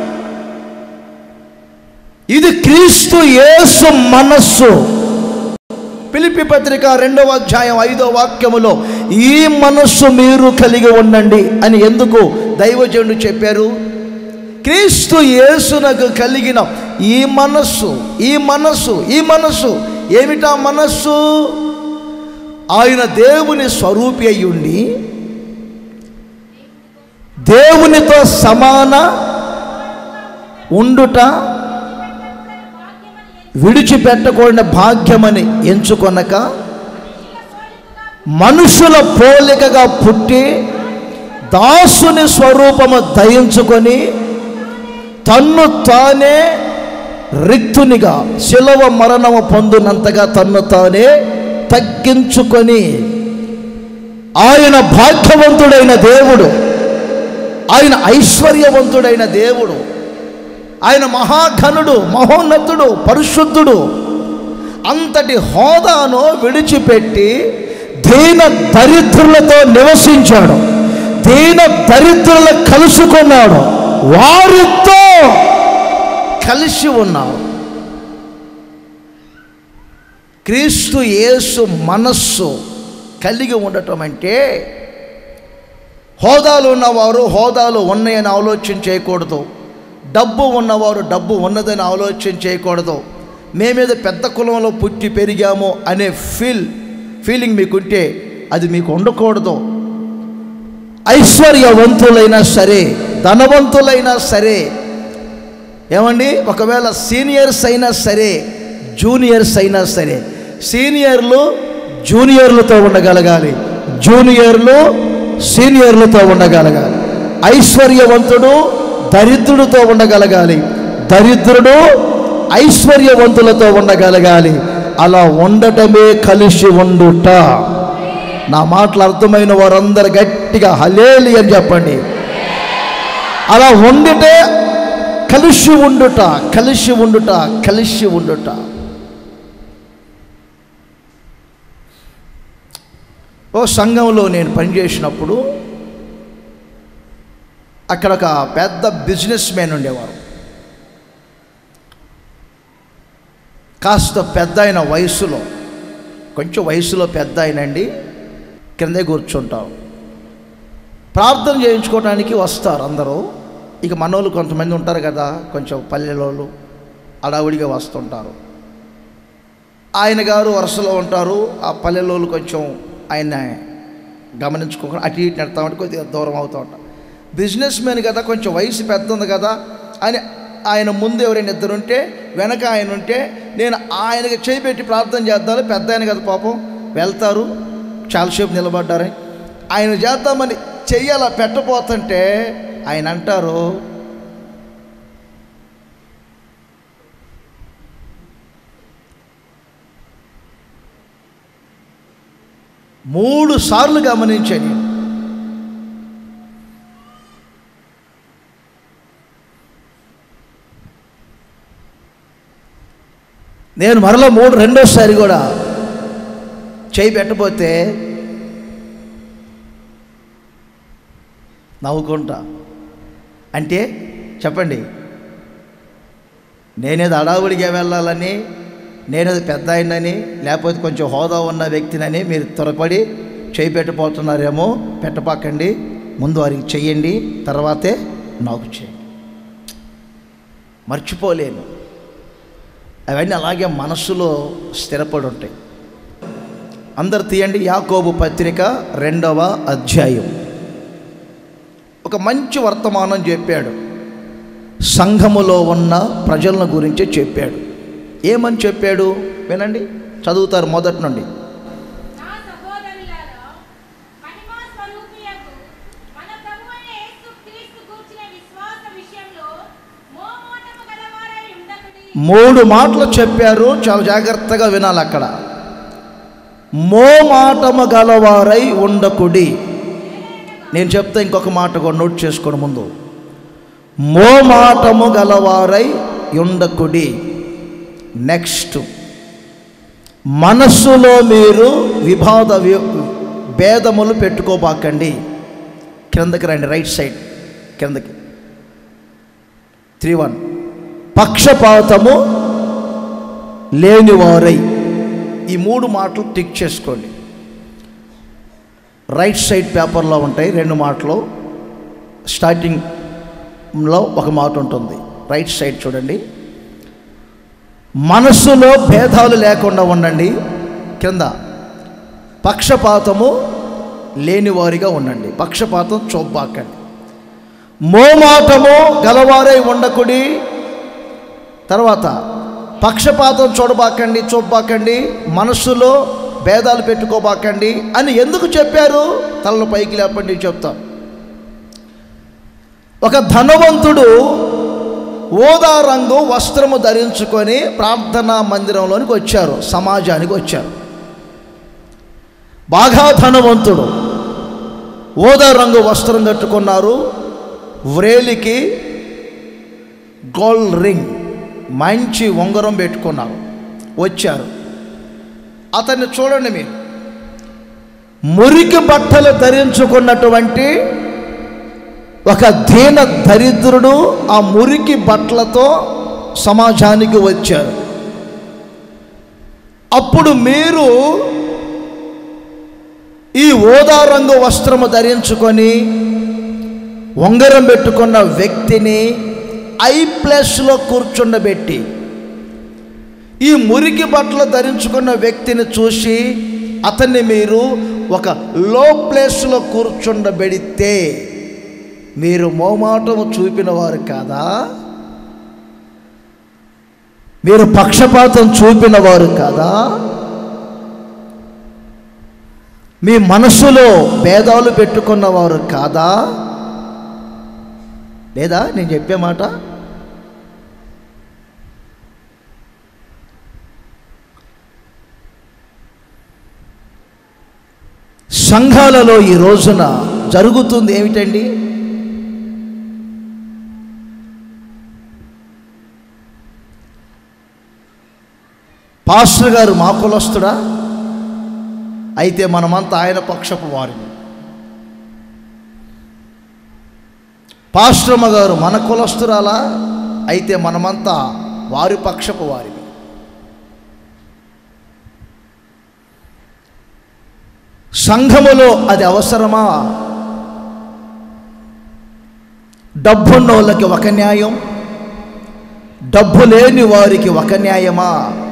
ఇది క్రీస్తు యేసు మనస్సు పిలిపి పత్రిక రెండవ అధ్యాయం ఐదో వాక్యములో ఈ మనస్సు మీరు కలిగి ఉండండి అని ఎందుకు దైవజనుడు చెప్పారు క్రీస్తు యేసునకు కలిగిన ఈ మనస్సు ఈ మనస్సు ఈ మనస్సు ఏమిటా మనస్సు ఆయన దేవుని స్వరూపి అయ్యుండి దేవునితో సమాన ఉండుట విడిచిపెట్టకూడని భాగ్యమని ఎంచుకొనక మనుషుల పోలికగా పుట్టి దాసుని స్వరూపము దయించుకొని తన్ను తానే రిక్తునిగా శిలవ మరణము పొందినంతగా తన్ను తానే తగ్గించుకొని ఆయన భాగ్యవంతుడైన దేవుడు ఆయన ఐశ్వర్యవంతుడైన దేవుడు ఆయన మహాఘనుడు మహోన్నతుడు పరిశుద్ధుడు అంతటి హోదాను విడిచిపెట్టి దీన దరిద్రులతో నివసించాడు దీన దరిద్రులు కలుసుకున్నాడు వారితో కలిసి ఉన్నాడు క్రీస్తు యేసు మనస్సు కలిగి ఉండటం అంటే హోదాలు ఉన్నవారు హోదాలు ఉన్నాయని ఆలోచన చేయకూడదు డబ్బు ఉన్నవారు డబ్బు ఉన్నదని ఆలోచన చేయకూడదు మేమేదో పెద్ద కులంలో పుట్టి పెరిగాము అనే ఫీల్ ఫీలింగ్ మీకుంటే అది మీకు ఉండకూడదు ఐశ్వర్యవంతులైనా సరే ధనవంతులైనా సరే ఏమండి ఒకవేళ సీనియర్స్ అయినా సరే జూనియర్స్ అయినా సరే సీనియర్లు జూనియర్లతో ఉండగలగాలి జూనియర్లు సీనియర్లతో ఉండగలగాలి ఐశ్వర్యవంతుడు దరిద్రుడితో ఉండగలగాలి దరిద్రుడు ఐశ్వర్యవంతులతో ఉండగలగాలి అలా ఉండటమే కలిసి ఉండుట నా మాటలు అర్థమైన వారందరు గట్టిగా హలేలి అని చెప్పండి అలా ఉండితే కలిసి ఉండుట కలిసి ఉండుట కలిసి ఉండుట ఓ సంఘంలో నేను పనిచేసినప్పుడు అక్కడ ఒక పెద్ద బిజినెస్ మ్యాన్ ఉండేవారు కాస్త పెద్ద అయిన వయసులో కొంచెం వయసులో పెద్ద అయినండి కిందే కూర్చుంటాం ప్రార్థన చేయించుకోవడానికి వస్తారు అందరూ ఇక మనోళ్ళు కొంతమంది ఉంటారు కదా కొంచెం పల్లెలోళ్ళు అడావుడిగా వస్తుంటారు ఆయన గారు వరుసలో ఉంటారు ఆ పల్లెలోళ్ళు కొంచెం ఆయన గమనించుకోకుండా అటు ఇటు నెడతామంటే కొద్దిగా దూరం అవుతూ ఉంటాం బిజినెస్ మ్యాన్ కదా కొంచెం వయసు పెద్ద ఉంది కదా అని ఆయన ముందు ఎవరైనా ఇద్దరు ఉంటే వెనక ఆయన ఉంటే నేను ఆయనకి చేయి పెట్టి ప్రార్థన చేద్దాను పెద్ద ఆయన కదా పాపం వెళ్తారు చాలాసేపు నిలబడ్డారని ఆయన చేద్దామని చెయ్యాల పెట్టబోతుంటే ఆయన అంటారు మూడు సార్లు గమనించాను నేను. నేను మరలా మూడు రెండోసారి కూడా చేయి పెట్టబోతే నవ్వుకుంటా అంటే చెప్పండి నేనేది అడావుడిగా వెళ్ళాలని నేనేది పెద్ద ఆయనని లేకపోతే కొంచెం హోదా ఉన్న వ్యక్తినని మీరు త్వరపడి చేయి పెట్టబోతున్నారేమో పెట్టపాకండి ముందు వారికి చెయ్యండి తర్వాతే నాకు చేయండి మర్చిపోలేను అవన్నీ అలాగే మనస్సులో స్థిరపడి ఉంటాయి అందరు తీయండి యాకోబు పత్రిక రెండవ అధ్యాయం ఒక మంచి వర్తమానం చెప్పాడు సంఘములో ఉన్న ప్రజలను గురించి చెప్పాడు ఏమని చెప్పాడు వినండి చదువుతారు మొదటి నుండి నా సహోదరులారా మహిమా స్వరూపియగు మన ప్రభువైన యేసు క్రీస్తు గూర్చిన విశ్వాస విషయంలో మోమోటము గలవారై ఉండకుడి మూడు మాటలు చెప్పారు చాలా జాగ్రత్తగా వినాలి అక్కడ మోమాటము గలవారై ఉండకుడి నేను చెప్తే ఇంకొక మాట కూడా నోట్ చేసుకోండి ముందు మోమాటము గలవారై ఉండకుడి నెక్స్ట్ మనస్సులో మీరు వివాద వి- భేదములు పెట్టుకోబాకండి క్రిందకి రండి రైట్ సైడ్ కిందకి త్రీ వన్ పక్షపాతము లేనివారై ఈ మూడు మాటలు టిక్ చేసుకోండి రైట్ సైడ్ పేపర్లో ఉంటాయి రెండు మాటలు స్టార్టింగ్లో ఒక మాట ఉంటుంది రైట్ సైడ్ చూడండి మనస్సులో భేదాలు లేకుండా ఉండండి కింద పక్షపాతము లేనివారిగా ఉండండి పక్షపాతం చూపాకండి మోమాటము గలవారై ఉండకుడి తర్వాత పక్షపాతం చూడబాకండి చూడబాకండి మనస్సులో భేదాలు పెట్టుకోబాకండి అని ఎందుకు చెప్పారు తలలో పైకి లేపండి చెప్తాను ఒక ధనవంతుడు ఓదా రంగు వస్త్రము ధరించుకొని ప్రార్థనా మందిరంలోనికి వచ్చారు సమాజానికి వచ్చారు బాగా ధనవంతుడు ఓదా రంగు వస్త్రం కట్టుకున్నారు వ్రేలికి గోల్డ్ రింగ్ మంచి ఉంగరం పెట్టుకున్నారు వచ్చారు అతన్ని చూడండి మీరు మురికి బట్టలు ధరించుకున్నటువంటి ఒక దీన దరిద్రుడు ఆ మురికి బట్టలతో సమాజానికి వచ్చారు అప్పుడు మీరు ఈ ఓదా రంగు వస్త్రము ధరించుకొని ఉంగరం పెట్టుకున్న వ్యక్తిని ఐ ప్లస్లో కూర్చుండబెట్టి ఈ మురికి బట్టలు ధరించుకున్న వ్యక్తిని చూసి అతన్ని మీరు ఒక లో ప్లేస్లో కూర్చుండబెడితే మీరు మోమాటము చూపిన వారు కాదా మీరు పక్షపాతం చూపిన వారు కాదా మీ మనసులో భేదాలు పెట్టుకున్నవారు కాదా లేదా నేను చెప్పే మాట సంఘాలలో ఈ రోజున జరుగుతుంది ఏమిటండి పాస్టర్ గారు మా కులస్తుడా అయితే మనమంతా ఆయన పక్షపు వారిని పాస్టర్మ గారు మన కులస్తురాలా అయితే మనమంతా వారి పక్షపు వారిని సంఘములో అది అవసరమా డబ్బున్న వాళ్ళకి ఒక న్యాయం డబ్బు లేని వారికి ఒక న్యాయమా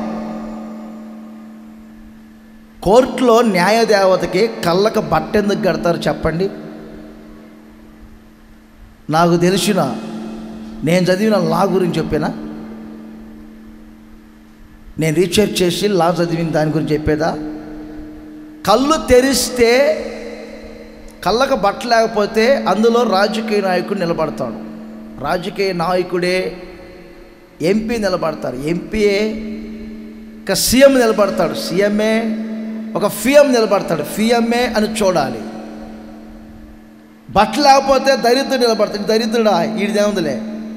కోర్టులో న్యాయదేవతకి కళ్ళకు బట్ట ఎందుకు కడతారు చెప్పండి నాకు తెలిసిన నేను చదివిన లా గురించి చెప్పినా నేను రీసెర్చ్ చేసి లా చదివిన దాని గురించి చెప్పేదా కళ్ళు తెరిస్తే కళ్ళకు బట్ట లేకపోతే అందులో రాజకీయ నాయకుడు నిలబడతాడు రాజకీయ నాయకుడే ఎంపీ నిలబడతారు ఎంపీఏ ఒక సీఎం నిలబడతాడు సీఎంఏ ఒక ఫిఎం నిలబడతాడు ఫిఎంఏ అని చూడాలి బట్ట లేకపోతే దరిద్రుడు నిలబడతాడు దరిద్రుడా ఈడిదేముందిలే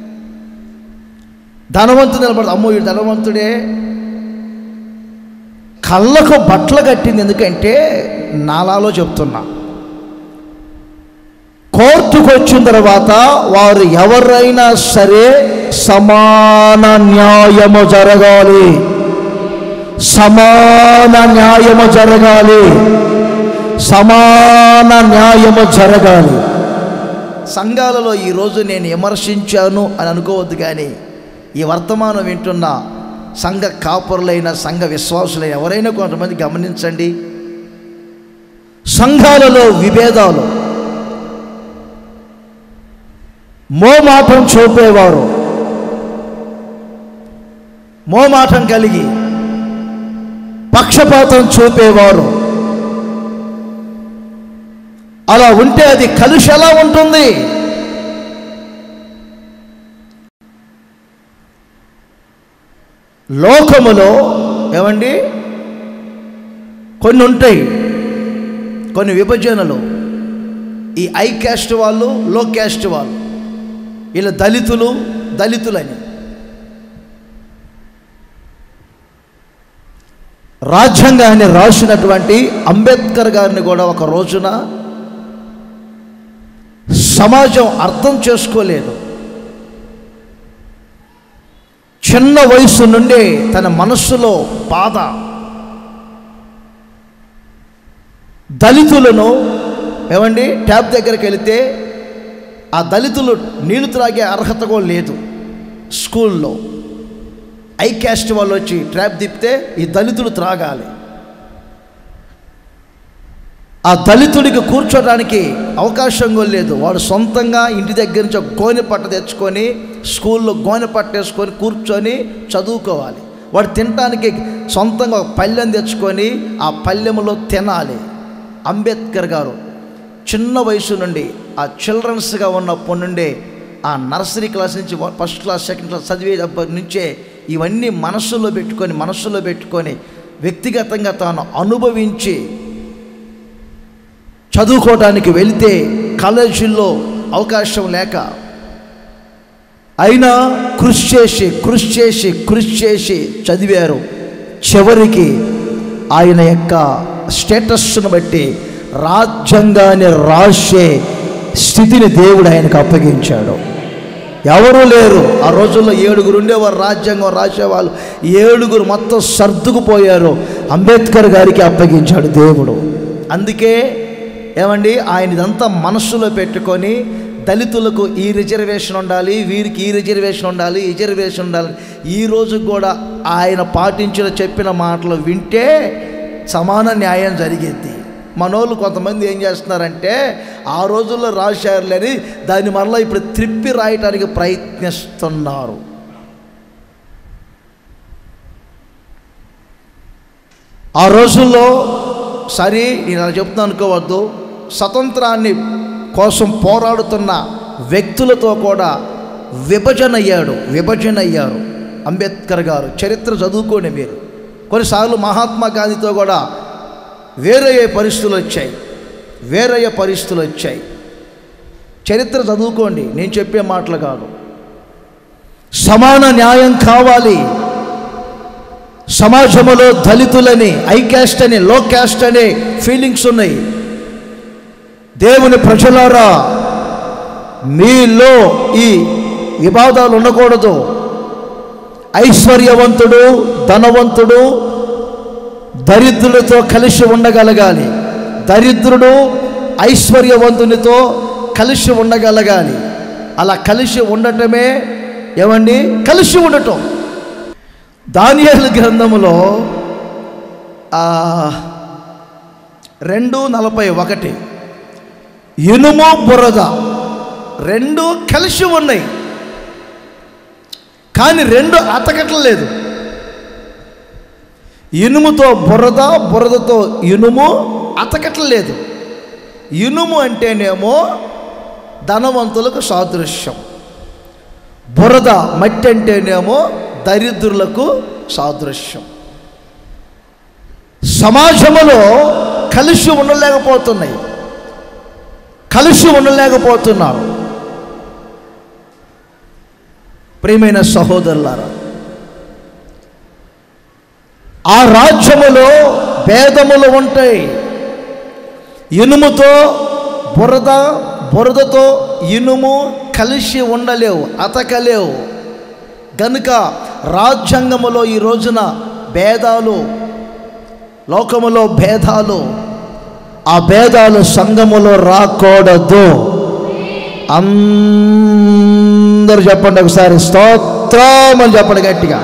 ధనవంతుడు నిలబడతాడు అమ్మో ఈడు ధనవంతుడే కళ్ళకు బట్టలు కట్టింది ఎందుకంటే నాలాలో చెప్తున్నా కోర్టుకు వచ్చిన తర్వాత వారు ఎవరైనా సరే సమాన న్యాయము జరగాలి సమాన న్యాయము జరగాలి సమాన న్యాయము జరగాలి సంఘాలలో ఈరోజు నేను విమర్శించాను అని అనుకోవద్దు కానీ ఈ వర్తమానం వింటున్న సంఘ కాపురులైన సంఘ విశ్వాసులైన ఎవరైనా కొంతమంది గమనించండి సంఘాలలో విభేదాలు మోమాటం చూపేవారు మోమాటం కలిగి పక్షపాతం చూపేవారు అలా ఉంటే అది కలిసి ఎలా ఉంటుంది లోకములో ఏమండి కొన్ని ఉంటాయి కొన్ని విభజనలు ఈ ఐ క్యాస్ట్ వాళ్ళు లో క్యాస్ట్ వాళ్ళు వీళ్ళ దళితులు దళితులని రాజ్యాంగాన్ని రాసినటువంటి అంబేద్కర్ గారిని కూడా ఒక రోజున సమాజం అర్థం చేసుకోలేదు చిన్న వయసు నుండే తన మనస్సులో బాధ దళితులను ఏమండి ట్యాబ్ దగ్గరికి వెళితే ఆ దళితులు నీళ్లు త్రాగే అర్హత కూడా లేదు స్కూల్లో ఐ క్యాస్ట్ వాళ్ళు వచ్చి ట్రాప్ తిప్పితే ఈ దళితుడు త్రాగాలి ఆ దళితుడికి కూర్చోడానికి అవకాశం కూడా లేదు వాడు సొంతంగా ఇంటి దగ్గర నుంచి ఒక గోనె పట్ట తెచ్చుకొని స్కూల్లో గోనె పట్ట వేసుకొని కూర్చొని చదువుకోవాలి వాడు తినడానికి సొంతంగా ఒక పళ్ళెం తెచ్చుకొని ఆ పళ్ళెములో తినాలి అంబేద్కర్ గారు చిన్న వయసు నుండి ఆ చిల్డ్రన్స్గా ఉన్నప్పటి నుండే ఆ నర్సరీ క్లాస్ నుంచి ఫస్ట్ క్లాస్ సెకండ్ క్లాస్ చదివేటప్పటి నుంచే ఇవన్నీ మనస్సులో పెట్టుకొని మనస్సులో పెట్టుకొని వ్యక్తిగతంగా తాను అనుభవించి చదువుకోవడానికి వెళితే కాలేజీల్లో అవకాశం లేక అయినా కృషి చేసి కృషి చేసి కృషి చేసి చదివారు చివరికి ఆయన యొక్క స్టేటస్ను బట్టి రాజ్యాంగాన్ని రాసే స్థితిని దేవుడు ఆయనకు అప్పగించాడు ఎవరూ లేరు ఆ రోజుల్లో ఏడుగురు ఉండేవారు రాజ్యాంగం రాసేవాళ్ళు ఏడుగురు మొత్తం సర్దుకుపోయారు అంబేద్కర్ గారికి అప్పగించాడు దేవుడు అందుకే ఏమండి ఆయన ఇదంతా మనస్సులో పెట్టుకొని దళితులకు ఈ రిజర్వేషన్ ఉండాలి వీరికి ఈ రిజర్వేషన్ ఉండాలి ఈ రిజర్వేషన్ ఉండాలి ఈ రోజు కూడా ఆయన పాటించిన చెప్పిన మాటలు వింటే సమాన న్యాయం జరిగేది మనోళ్ళు కొంతమంది ఏం చేస్తున్నారంటే ఆ రోజుల్లో రాశారులని దాన్ని మరలా ఇప్పుడు త్రిప్పి రాయటానికి ప్రయత్నిస్తున్నారు ఆ రోజుల్లో సరే నేను అలా చెప్తున్నాను అనుకోవద్దు స్వతంత్రాన్ని కోసం పోరాడుతున్న వ్యక్తులతో కూడా విభజన అయ్యాడు విభజన అయ్యారు అంబేద్కర్ గారు చరిత్ర చదువుకోండి మీరు కొన్నిసార్లు మహాత్మా గాంధీతో కూడా వేరయ్యే పరిస్థితులు వచ్చాయి వేరయ్యే పరిస్థితులు వచ్చాయి చరిత్ర చదువుకోండి నేను చెప్పే మాటలు కాదు సమాన న్యాయం కావాలి సమాజంలో దళితులని ఐ క్యాస్ట్ అని లో క్యాస్ట్ అనే ఫీలింగ్స్ ఉన్నాయి దేవుని ప్రజలారా మీలో ఈ వివాదాలు ఉండకూడదు ఐశ్వర్యవంతుడు ధనవంతుడు దరిద్రుడితో కలిసి ఉండగలగాలి దరిద్రుడు ఐశ్వర్యవంతునితో కలిసి ఉండగలగాలి అలా కలిసి ఉండటమే ఏమండి కలిసి ఉండటం దానియేలు గ్రంథములో ఆ, రెండు నలభై ఒకటి ఇనుము బురద రెండు కలిసి ఉన్నాయి కానీ రెండు అతకట్లేదు ఇనుముతో బురద బురదతో ఇనుము అతకట్లేదు ఇనుము అంటేనేమో ధనవంతులకు సాదృశ్యం బురద మట్టి అంటేనేమో దరిద్రులకు సాదృశ్యం సమాజంలో కలిసి ఉండలేకపోతున్నాయి కలిసి ఉండలేకపోతున్నారు ప్రియమైన సహోదరులారా ఆ రాజ్యములో భేదములు ఉంటాయి ఇనుముతో బురద బురదతో ఇనుము కలిసి ఉండలేవు అతకలేవు గనుక రాజ్యాంగములో ఈ రోజున భేదాలు లోకములో భేదాలు ఆ భేదాలు సంఘములో రాకూడదు అందరూ చెప్పండి ఒకసారి స్తోత్రం అని చెప్పండి గట్టిగా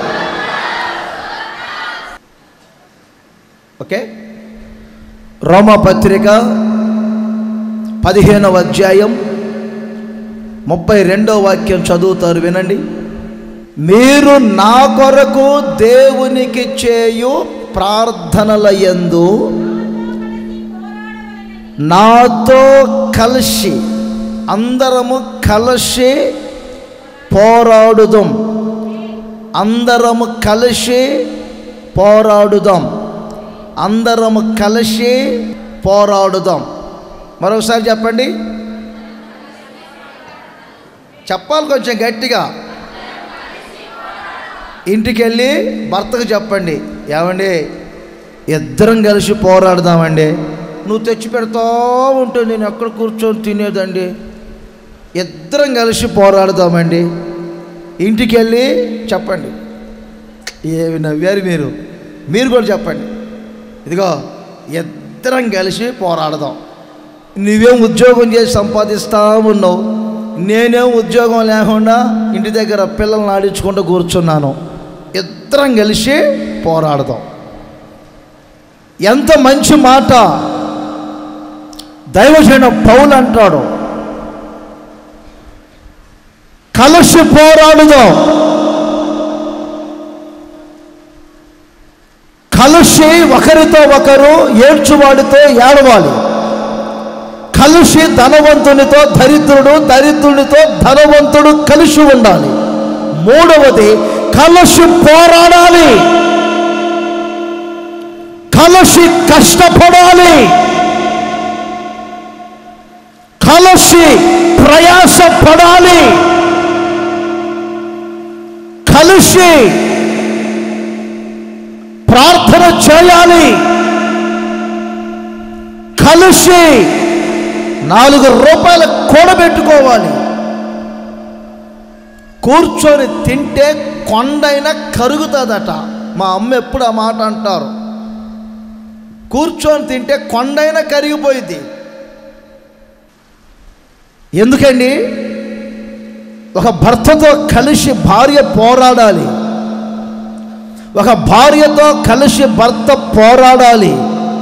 ఓకే రోమా పత్రిక పదిహేనవ అధ్యాయం ముప్పై రెండవ వాక్యం చదువుతారు వినండి మీరు నా కొరకు దేవునికి చేయు ప్రార్థనల యందు నాతో కలిసి అందరము కలిసి పోరాడుదాం అందరము కలిసి పోరాడుదాం అందరము కలిసి పోరాడుదాం మరొకసారి చెప్పండి చెప్పాలి కొంచెం గట్టిగా ఇంటికి వెళ్ళి భర్తకు చెప్పండి ఏమండి ఇద్దరం కలిసి పోరాడదామండి నువ్వు తెచ్చి పెడతా ఉంటే నేను ఎక్కడ కూర్చొని తినేదండి ఇద్దరం కలిసి పోరాడదామండి ఇంటికి వెళ్ళి చెప్పండి ఏమి నవ్వారు మీరు మీరు కూడా చెప్పండి ఇదిగో ఇద్దరం కలిసి పోరాడదాం నువ్వేం ఉద్యోగం చేసి సంపాదిస్తా ఉన్నావు నేనేం ఉద్యోగం లేకుండా ఇంటి దగ్గర పిల్లల్ని ఆడించుకుంటూ కూర్చున్నాను ఇద్దరం కలిసి పోరాడదాం ఎంత మంచి మాట దైవజన పౌలు అంటాడు కలిసి పోరాడుదాం కలిసి ఒకరితో ఒకరు ఏడ్చువాడితో ఏడవాలి కలిసి ధనవంతునితో దరిద్రుడు దరిద్రునితో ధనవంతుడు కలిసి ఉండాలి మూడవది కలిసి పోరాడాలి కలిసి కష్టపడాలి కలిసి ప్రయాసపడాలి కలిసి ప్రార్థన చేయాలి కలిసి నాలుగు రూపాయలు కూడబెట్టుకోవాలి కూర్చొని తింటే కొండైనా కరుగుతుందట మా అమ్మ ఎప్పుడు ఆ మాట అంటారు కూర్చొని తింటే కొండైనా కరిగిపోయింది ఎందుకండి ఒక భర్తతో కలిసి భార్య పోరాడాలి ఒక భార్యతో కలిసి భర్త పోరాడాలి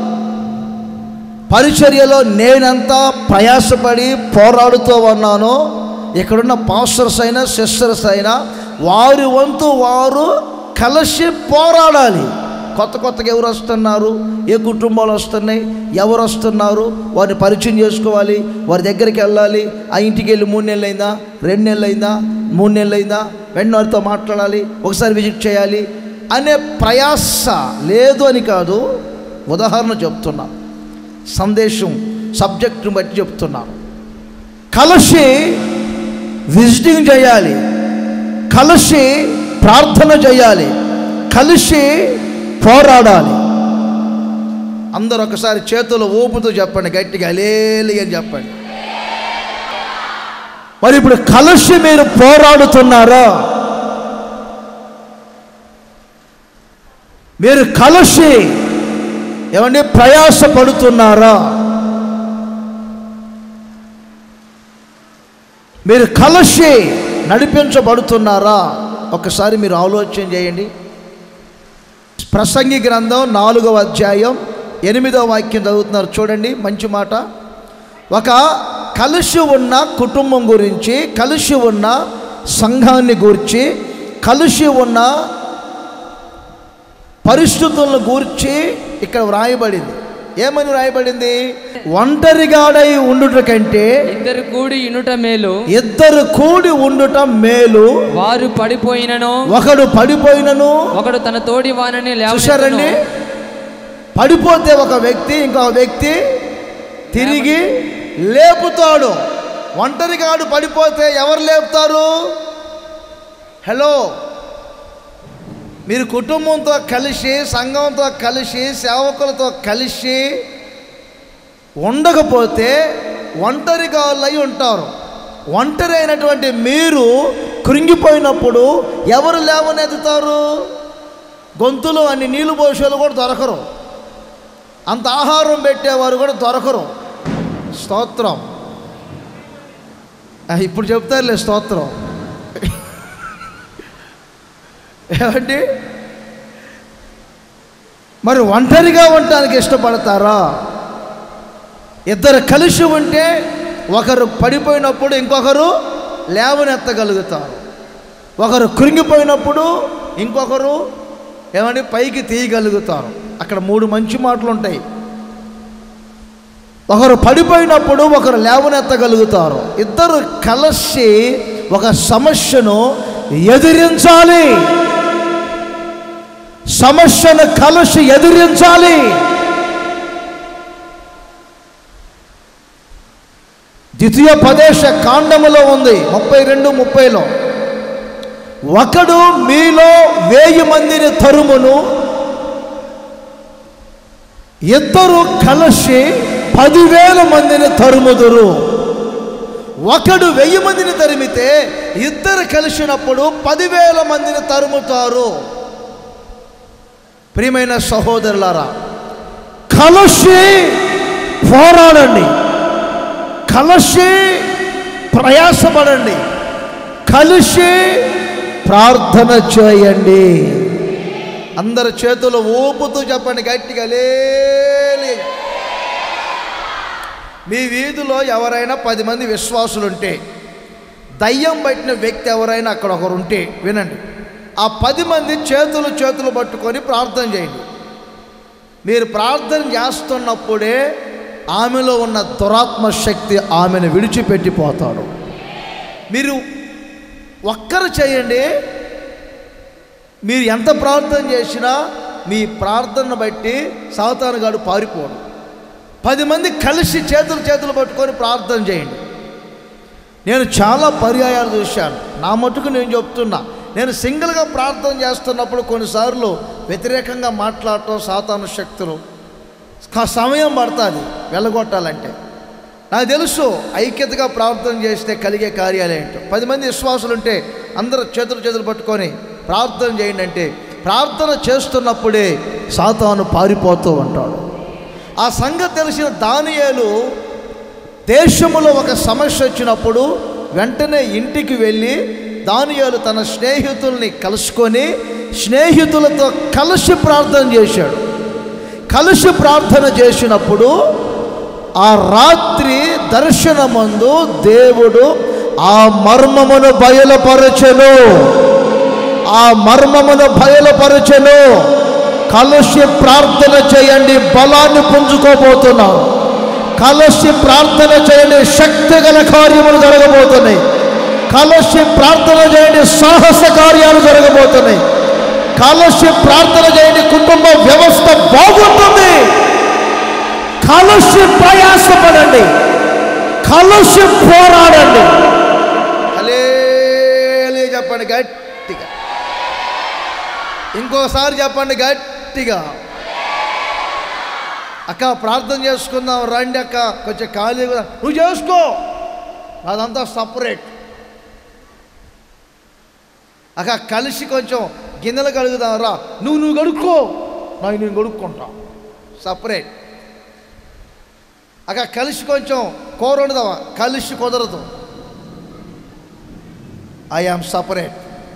పరిచర్యలో నేనెంత ప్రయాసపడి పోరాడుతూ ఉన్నానో ఇక్కడున్న పాస్టర్స్ అయినా సిస్టర్స్ అయినా వారి వంతు వారు కలిసి పోరాడాలి కొత్త కొత్తగా ఎవరు వస్తున్నారు ఏ కుటుంబాలు వస్తున్నాయి ఎవరు వస్తున్నారు వారిని పరిచయం చేసుకోవాలి వారి దగ్గరికి వెళ్ళాలి ఆ ఇంటికి వెళ్ళి మూడు నెలలు అయిందా రెండు నెలలు అయిందా మూడు నెలలు అయిందా వెంటనే వారితో మాట్లాడాలి ఒకసారి విజిట్ చేయాలి అనే ప్రయాస లేదు అని కాదు ఉదాహరణ చెప్తున్నా సందేశం సబ్జెక్టును బట్టి చెప్తున్నాను కలిసి విజిటింగ్ చేయాలి కలిసి ప్రార్థన చేయాలి కలిసి పోరాడాలి అందరూ ఒకసారి చేతులు ఊపుతూ చెప్పండి గట్టిగా లేలి అని చెప్పండి మరి ఇప్పుడు కలిసి మీరు పోరాడుతున్నారా మీరు కలిసి ఏమండి ప్రయాస పడుతున్నారా మీరు కలిసి నడిపించబడుతున్నారా ఒకసారి మీరు ఆలోచన చేయండి ప్రసంగి గ్రంథం నాలుగవ అధ్యాయం ఎనిమిదవ వాక్యం చదువుతున్నారు చూడండి మంచి మాట ఒక కలిసి ఉన్న కుటుంబం గురించి కలిసి ఉన్న సంఘాన్ని గురించి కలిసి ఉన్న పరిస్థితులను గూర్చి ఇక్కడ వ్రాయబడింది ఏమని వ్రాయబడింది ఒంటరిగాడై ఉండుట కంటే ఇద్దరు కూడి ఇనుట మేలు ఇద్దరు కూడి ఉండుట మేలు వారు పడిపోయినను ఒకడు పడిపోయినను ఒకడు తన తోడి వానని చూశారండి పడిపోతే ఒక వ్యక్తి ఇంకొక వ్యక్తి తిరిగి లేపుతాడు ఒంటరిగాడు పడిపోతే ఎవరు లేపుతారు హలో మీరు కుటుంబంతో కలిసి సంఘంతో కలిసి సేవకులతో కలిసి ఉండకపోతే ఒంటరిగా అయి ఉంటారు ఒంటరి అయినటువంటి మీరు కృంగిపోయినప్పుడు ఎవరు లేవనెత్తుతారు గొంతులు అన్ని నీళ్లు పోసేలు కూడా దొరకరు అంత ఆహారం పెట్టేవారు కూడా దొరకరు స్తోత్రం ఆ, ఇప్పుడు చెప్తారులే స్తోత్రం ఏమండి మరి ఒంటరిగా ఉండటానికి ఇష్టపడతారా ఇద్దరు కలిసి ఉంటే ఒకరు పడిపోయినప్పుడు ఇంకొకరు లేవనెత్తగలుగుతారు ఒకరు కృంగిపోయినప్పుడు ఇంకొకరు ఏమండి పైకి తీయగలుగుతారు అక్కడ మూడు మంచి మాటలు ఉంటాయి ఒకరు పడిపోయినప్పుడు ఒకరు లేవనెత్తగలుగుతారు ఇద్దరు కలిసి ఒక సమస్యను ఎదిరించాలి సమస్యను కలిసి ఎదిరించాలి ద్వితీయ ప్రదేశ కాండములో ఉంది ముప్పై రెండు ముప్పైలో ఒకడు మీలో వేయి మందిని తరుమును ఇద్దరు కలిసి పదివేల మందిని తరుముదురు ఒకడు వెయ్యి మందిని తరిమితే ఇద్దరు కలిసినప్పుడు పదివేల మందిని తరుముతారు ప్రియమైన సహోదరులారా కలిసి పోరాడండి కలిసి ప్రయాసపడండి కలిసి ప్రార్థన చేయండి అందరు చేతులు ఊపుతూ చెప్పండి గట్టిగా లేలి మీ వీధిలో ఎవరైనా పది మంది విశ్వాసులు ఉంటే దయ్యం పట్టిన వ్యక్తి ఎవరైనా అక్కడ ఒకరు ఉంటే వినండి ఆ పది మంది చేతులు చేతులు పట్టుకొని ప్రార్థన చేయండి మీరు ప్రార్థన చేస్తున్నప్పుడే ఆమెలో ఉన్న దురాత్మ శక్తి ఆమెను విడిచిపెట్టిపోతాడు మీరు ఒక్కరు చేయండి మీరు ఎంత ప్రార్థన చేసినా మీ ప్రార్థనను బట్టి సాతానుగాడు పారిపోడు పది మంది కలిసి చేతులు చేతులు పట్టుకొని ప్రార్థన చేయండి నేను చాలా పర్యాయాలు చూశాను నా మటుకు నేను చెప్తున్నా నేను సింగిల్గా ప్రార్థన చేస్తున్నప్పుడు కొన్నిసార్లు వ్యతిరేకంగా మాట్లాడటం సాతాను శక్తులు కా- సమయం పడుతుంది వెళ్ళగొట్టాలంటే నాకు తెలుసు ఐక్యతగా ప్రార్థన చేస్తే కలిగే కార్యాలు ఏంటో పది మంది విశ్వాసులు ఉంటే అందరూ చేతులు చేతులు పట్టుకొని ప్రార్థన చేయండి అంటే ప్రార్థన చేస్తున్నప్పుడే సాతాను పారిపోతూ ఉంటాడు ఆ సంగతి తెలిసిన దానియేలు దేశములో ఒక సమస్య వచ్చినప్పుడు వెంటనే ఇంటికి వెళ్ళి దానియాలు తన స్నేహితుల్ని కలుసుకొని స్నేహితులతో కలిసి ప్రార్థన చేశాడు కలిసి ప్రార్థన చేసినప్పుడు ఆ రాత్రి దర్శనమందు దేవుడు ఆ మర్మమును బయలుపరచెను ఆ మర్మమును బయలుపరచెను కలిసి ప్రార్థన చేయండి బలాన్ని పుంజుకోబోతున్నాం కలిసి ప్రార్థన చేయండి శక్తి గల కార్యములు జరగబోతున్నాయి కలిసి ప్రార్థన చేయండి సాహస కార్యాలు జరగబోతున్నాయి కలిసి ప్రార్థన చేయండి కుటుంబ వ్యవస్థ బాగుంటుంది కలిసి ప్రయాసపడండి కలిసి పోరాడండి హల్లెలూయా చెప్పండి గట్టిగా ఇంకోసారి చెప్పండి గట్టిగా అక్క ప్రార్థన చేసుకుందాం రండి అక్క కొంచెం ఖాళీగా నువ్వు చేసుకో అదంతా సపరేట్ అక్క కలిసి కొంచెం గిన్నెలు కడుగుదాం రా నువ్వు నువ్వు కడుక్కో నాకు నేను కడుక్కుంటా సపరేట్ అక్క కలిసి కొంచెం కూర వండుదామా కలిసి కుదరదు ఐ ఆమ్ సపరేట్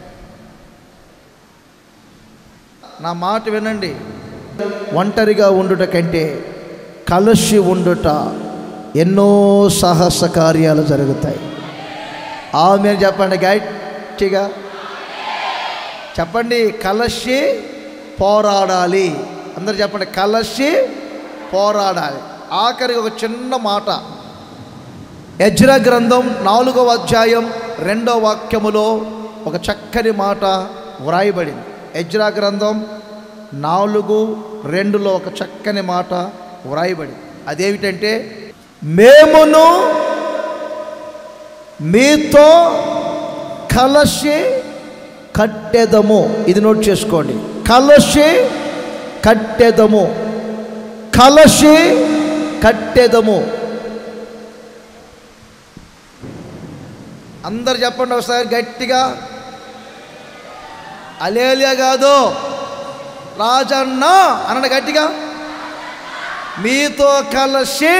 నా మాట వినండి ఒంటరిగా ఉండుట కంటే కలిసి ఉండుట ఎన్నో సాహస కార్యాలు జరుగుతాయి ఆమె చెప్పండి గట్టిగా చెప్పండి కలిసి పోరాడాలి అందరు చెప్పండి కలిసి పోరాడాలి ఆఖరికి ఒక చిన్న మాట యజ్ర గ్రంథం నాలుగవ అధ్యాయం రెండవ వాక్యములో ఒక చక్కని మాట వ్రాయబడింది యజ్రా గ్రంథం నాలుగు రెండులో ఒక చక్కని మాట వ్రాయబడింది అదేమిటంటే మేమును మీతో కలసి కట్టెదము ఇది నోట్ చేసుకోండి కలసి కట్టెదము కలసి కట్టెదము అందరు చెప్పండి ఒకసారి గట్టిగా అలేలియా కాదు రాజన్న అనండి గట్టిగా మీతో కలిసి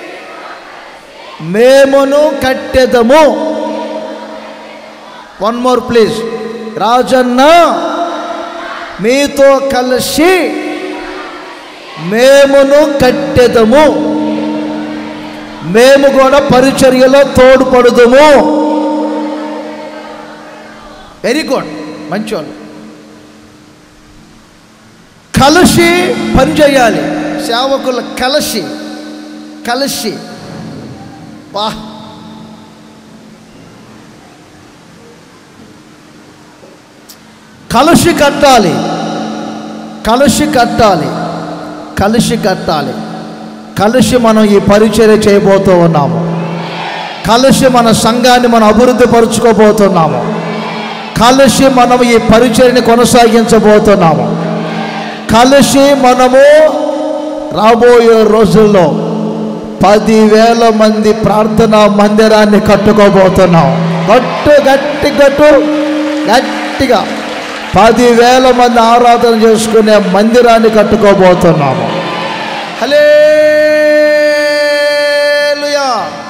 మేమును కట్టెదము వన్ మోర్ ప్లీజ్ రాజన్న మీతో కలిసి మేమును కట్టెదము మేము కూడా పరిచర్యలో తోడ్పడుదుము వెరీ గుడ్ మంచోళ్ళు కలిసి పనిచేయాలి సేవకుల కలిసి కలిసి వా కలిసి కట్టాలి కలిసి కట్టాలి కలిసి కట్టాలి కలిసి మనం ఈ పరిచర్య చేయబోతూ ఉన్నాము కలిసి మన సంఘాన్ని మనం అభివృద్ధి పరుచుకోబోతున్నాము కలిసి మనం ఈ పరిచర్ని కొనసాగించబోతున్నాము కలిసి మనము రాబోయే రోజుల్లో పదివేల మంది ప్రార్థనా మందిరాన్ని కట్టుకోబోతున్నాం గట్టు గట్టి గట్టు గట్టిగా పదివేల మంది ఆరాధన చేసుకునే మందిరాన్ని కట్టుకోబోతున్నాము హలేలుయా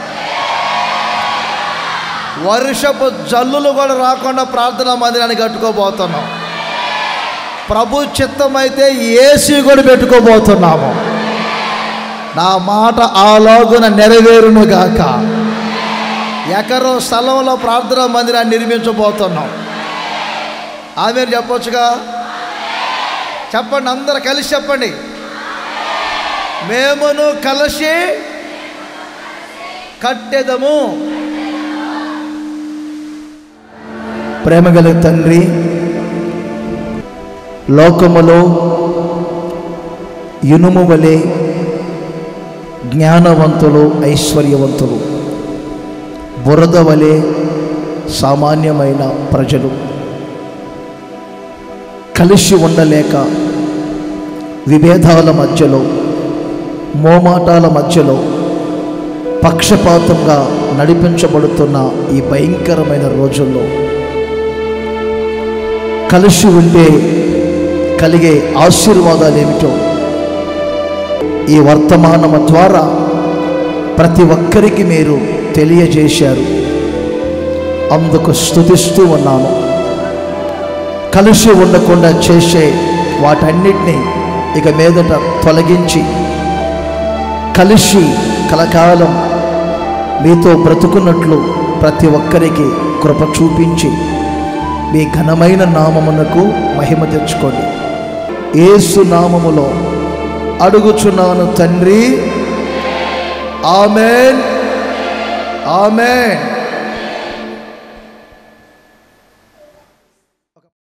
వర్షపు జల్లులు కూడా రాకుండా ప్రార్థనా మందిరాన్ని కట్టుకోబోతున్నాం ప్రభు చిత్తమైతే ఏసీ కూడా పెట్టుకోబోతున్నాము నా మాట ఆలోగున నెరవేరును గాక ఎకరం స్థలంలో ప్రార్థనా మందిరాన్ని నిర్మించబోతున్నాం ఆమె చెప్పొచ్చుగా చెప్పండి అందరు కలిసి చెప్పండి మేమును కలిసి కట్టెదము ప్రేమగల తండ్రి లోకములో ఇనుము వలె జ్ఞానవంతులు ఐశ్వర్యవంతులు బురద వలె సామాన్యమైన ప్రజలు కలిసి ఉండలేక విభేదాల మధ్యలో మోమాటాల మధ్యలో పక్షపాతంగా నడిపించబడుతున్న ఈ భయంకరమైన రోజుల్లో కలిసి ఉంటే కలిగే ఆశీర్వాదాలు ఏమిటో ఈ వర్తమానము ద్వారా ప్రతి ఒక్కరికి మీరు తెలియజేశారు అందుకు స్థుతిస్తూ ఉన్నాను కలిసి ఉండకుండా చేసే వాటన్నిటినీ ఇక మీదట తొలగించి కలిసి కలకాలం మీతో బ్రతుకున్నట్లు ప్రతి ఒక్కరికి కృప చూపించి మీ ఘనమైన నామమునకు మహిమ తెచ్చుకోండి ఏసు నామములో అడుగుచున్నాను తండ్రి ఆమెన్ ఆమెన్